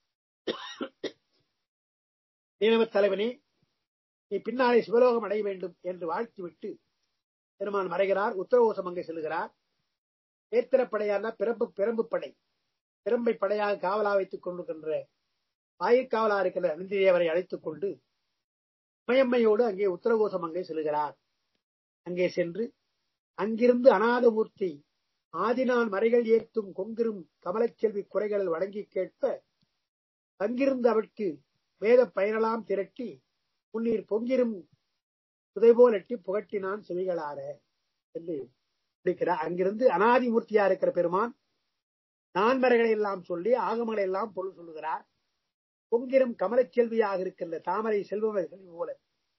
நீனவ தலைவனே நீ பின்னாலே சிவலோகம் அடைய வேண்டும் என்று வாழ்த்தி விட்டு பெருமான் மறைகிறார் உத்தரகோசமங்கை செல்கிறார் ஏத்திரப்படையான பிறப்பு பிறம்பு படை பிறம்பை படையாக காவலா வைத்துக் கொண்டிருக்கின்ற ஆயிர்காவலா இருக்கிற நந்திதேவரை அழைத்துக் கொண்டு மயம்மையோடு அங்கே உத்தரகோசமங்கை செல்கிறார் அங்கே சென்று அங்கிருந்து அநாதமூர்த்தி ஆதினான் மறைகள் ஏற்றும் கொங்கிரும் கமலச்செல்வி குறைகள் வழங்கி கேட்ப அங்கிருந்து அவற்கு வேத பயனலாம் திரட்டி முன்னீர் பொங்கிரும் புதைபோல் எட்டி புகட்டினான் செவிகளார என்று முடிக்கிறார் அங்கிருந்து அனாதிமூர்த்தியா இருக்கிற பெருமான் நான்மறைகளை எல்லாம் சொல்லி ஆகமங்களை எல்லாம் பொருள் சொல்லுகிறார் பொங்கிரும் கமலச்செல்வியாக இருக்கின்ற தாமரை செல்வங்கள் போல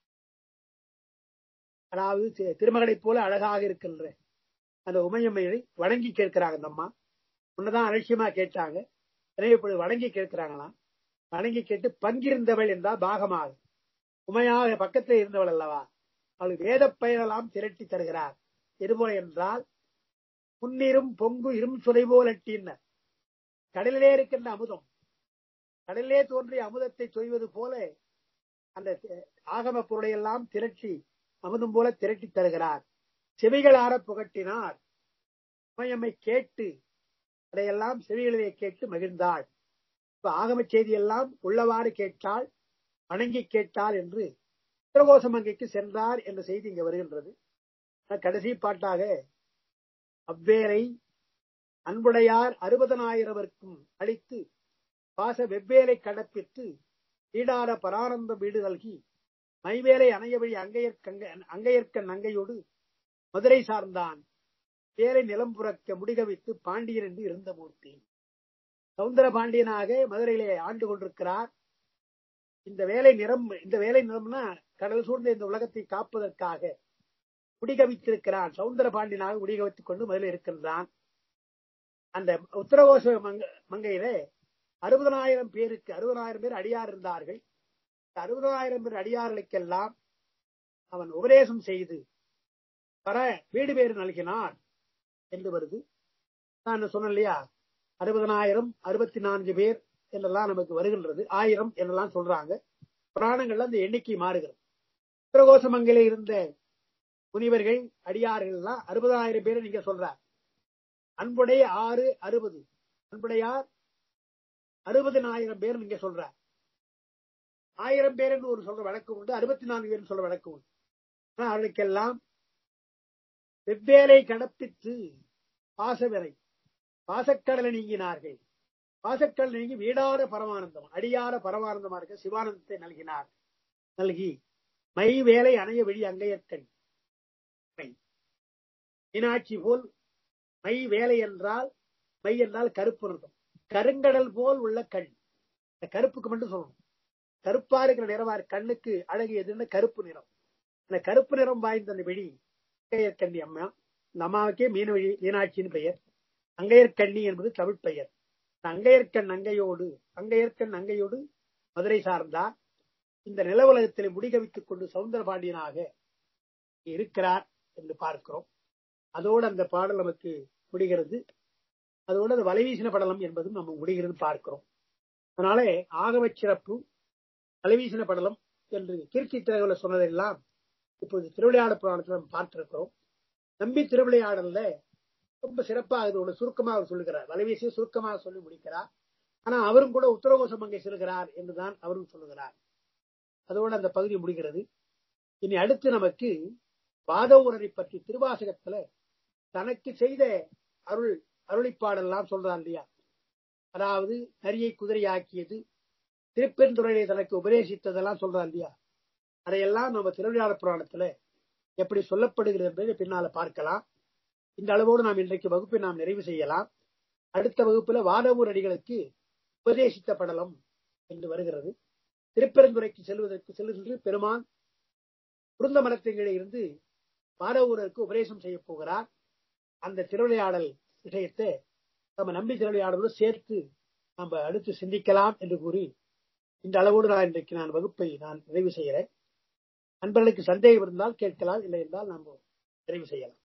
அதாவது திருமகளைப் போல அழகாக இருக்கின்ற அந்த உமையம்மையை வணங்கி கேட்கிறாங்க அந்த அம்மா உன்னதான் அலட்சியமா கேட்டாங்க எனவே இப்பொழுது வணங்கி கேட்கிறாங்களாம் வணங்கி கேட்டு பங்கிருந்தவள் என்றால் பாகமாக உமையாக பக்கத்தில் இருந்தவள் அல்லவா அவள் வேத பெயரெல்லாம் திரட்டி தருகிறார் எதுபோல என்றால் முன்னிரும் பொங்கு இரும் சுதை போல் அட்டின்ன கடலிலே இருக்கின்ற அமுதம் கடலிலே தோன்றிய அமுதத்தை சொய்வது போல அந்த ஆகம பொருளை எல்லாம் திரட்டி அமுதம் போல திரட்டி தருகிறார் செவிகளார புகட்டினார் உமையம்மை கேட்டு அதையெல்லாம் செவிகளிலே கேட்டு மகிழ்ந்தாள் இப்ப ஆகம செய்தியெல்லாம் உள்ளவாறு கேட்டாள் வணங்கி கேட்டாள் என்று உத்தரகோசமங்கைக்கு சென்றார் என்ற செய்தி இங்க வருகின்றது கடைசி பாட்டாக அவ்வேரை அன்புடையார் அறுபதனாயிரவர்க்கும் அளித்து பாச வெவ்வேலை கடப்பித்து ஈடார பரானந்த வீடு நல்கி மைவேலை அணையவழி அங்கையற்கங்க அங்கையற்க நங்கையோடு மதுரை சார்ந்தான் பேரை நிலம் புறக்க முடிகவித்து பாண்டியன் என்று இருந்த மூர்த்தி சவுந்தர பாண்டியனாக மதுரையிலே ஆண்டு கொண்டிருக்கிறார் இந்த வேலை நிறம் இந்த வேலை நிறம்னா கடல் சூழ்ந்த இந்த உலகத்தை காப்பதற்காக முடிகவித்திருக்கிறான் சவுந்தர பாண்டியனாக முடிகவித்துக் கொண்டு முதலில் இருக்கின்றான் அந்த உத்தரகோச மங்க மங்கையிலே அறுபதனாயிரம் பேருக்கு அறுபதாயிரம் பேர் அடியார் இருந்தார்கள் அறுபதாயிரம் பேர் அடியார்களுக்கெல்லாம் அவன் உபதேசம் செய்து வர வீடு பேறு நல்கினான் என்று வருது நான் சொன்னேன் இல்லையா அறுபதனாயிரம் அறுபத்தி நான்கு பேர் என்றெல்லாம் நமக்கு வருகின்றது ஆயிரம் என்றெல்லாம் சொல்றாங்க புராணங்கள்ல அந்த எண்ணிக்கை மாறுகிறது உத்தரகோசமங்கில இருந்த முனிவர்கள் அடியார்கள் எல்லாம் அறுபதாயிரம் பேரை நீங்க சொல்றார் அன்புடைய ஆறு அறுபது அன்புடையார் அறுபதினாயிரம் பேர் நீங்க சொல்ற ஆயிரம் பேர்னு ஒரு சொல்ற வழக்கு உண்டு அறுபத்தி நான்கு பேர் சொல்ற வழக்கு உண்டு ஆனா அவர்களுக்கெல்லாம் வெவ்வேலை கடப்பித்து பாசவரை பாசக்கடலை நீங்கினார்கள் பாசக்கடல் நீங்கி வீடார பரமானந்தம் அடியார பரமானந்தமா இருக்க சிவானந்தத்தை நல்கினார் நல்கி மை வேலை அணைய வெளி அங்கையற்கண் மீனாட்சி போல் மை வேலை என்றால் மை என்றால் கருப்பு நிறம் கருங்கடல் போல் உள்ள கண் இந்த கருப்புக்கு மட்டும் சொல்லணும் கருப்பா இருக்கிற நிறமா கண்ணுக்கு அழகு எதுன்னு கருப்பு நிறம் அந்த கருப்பு நிறம் வாய்ந்த அந்த வெளி அங்கையற்கண்ணி அம்மா இந்த அம்மாவுக்கே மீனவழி மீனாட்சின்னு பெயர் அங்கையர்கண்ணி என்பது தமிழ் பெயர் அங்கையர்கண் அங்கையோடு அங்கையர்கண் அங்கையோடு மதுரை சார்ந்தார் இந்த நில உலகத்திலே முடிகவித்துக் கொண்டு சவுந்தர பாண்டியனாக இருக்கிறார் என்று பார்க்கிறோம் அதோடு அந்த பாடல் நமக்கு முடிகிறது அதோடு அது வலைவீசின படலம் என்பதும் நம்ம முடிகிறது பார்க்கிறோம் அதனாலே ஆகவச் சிறப்பு வலைவீசின படலம் என்று கீர்த்தி திரைகளை சொன்னதெல்லாம் இப்போது திருவிளையாடல் புராணத்தில் நம்ம பார்த்திருக்கிறோம் நம்பி திருவிளையாடல்ல ரொம்ப சிறப்பாக இது ஒன்று சுருக்கமாக அவர் சொல்லுகிறார் வலைவீசிய சுருக்கமாக சொல்லி முடிக்கிறார் ஆனா அவரும் கூட உத்தரகோசம் அங்கே செல்கிறார் என்றுதான் அவரும் சொல்லுகிறார் அதோடு அந்த பகுதி முடிகிறது இனி அடுத்து நமக்கு பாதவூரரை பற்றி திருவாசகத்துல தனக்கு செய்த அருள் அருளிப்பாடெல்லாம் சொல்றான் இல்லையா அதாவது நரியை குதிரையாக்கியது திருப்பெருந்துறையை தனக்கு உபதேசித்ததெல்லாம் சொல்றான் இல்லையா அதையெல்லாம் நம்ம திருவிழாளர் புராணத்துல எப்படி சொல்லப்படுகிறது என்பதை பின்னால பார்க்கலாம் இந்த அளவோடு நாம் இன்றைக்கு வகுப்பை நாம் நிறைவு செய்யலாம் அடுத்த வகுப்புல வாதவூர் அடிகளுக்கு உபதேசித்த படலம் என்று வருகிறது திருப்பெருந்துறைக்கு செல்வதற்கு செல்லுகின்ற பெருமான் குருந்த மரத்திலே இருந்து வாதவூரருக்கு உபதேசம் செய்ய போகிறார் அந்த திருவிளையாடல் விஷயத்தை நம்ம நம்பி திருவிளையாடலோடு சேர்த்து நம்ம அடுத்து சிந்திக்கலாம் என்று கூறி இந்த அளவோடு நான் இன்றைக்கு நான் வகுப்பை நான் நிறைவு செய்கிறேன் நண்பர்களுக்கு சந்தேகம் இருந்தால் கேட்கலாம் இல்லை என்றால் நாம் நிறைவு செய்யலாம்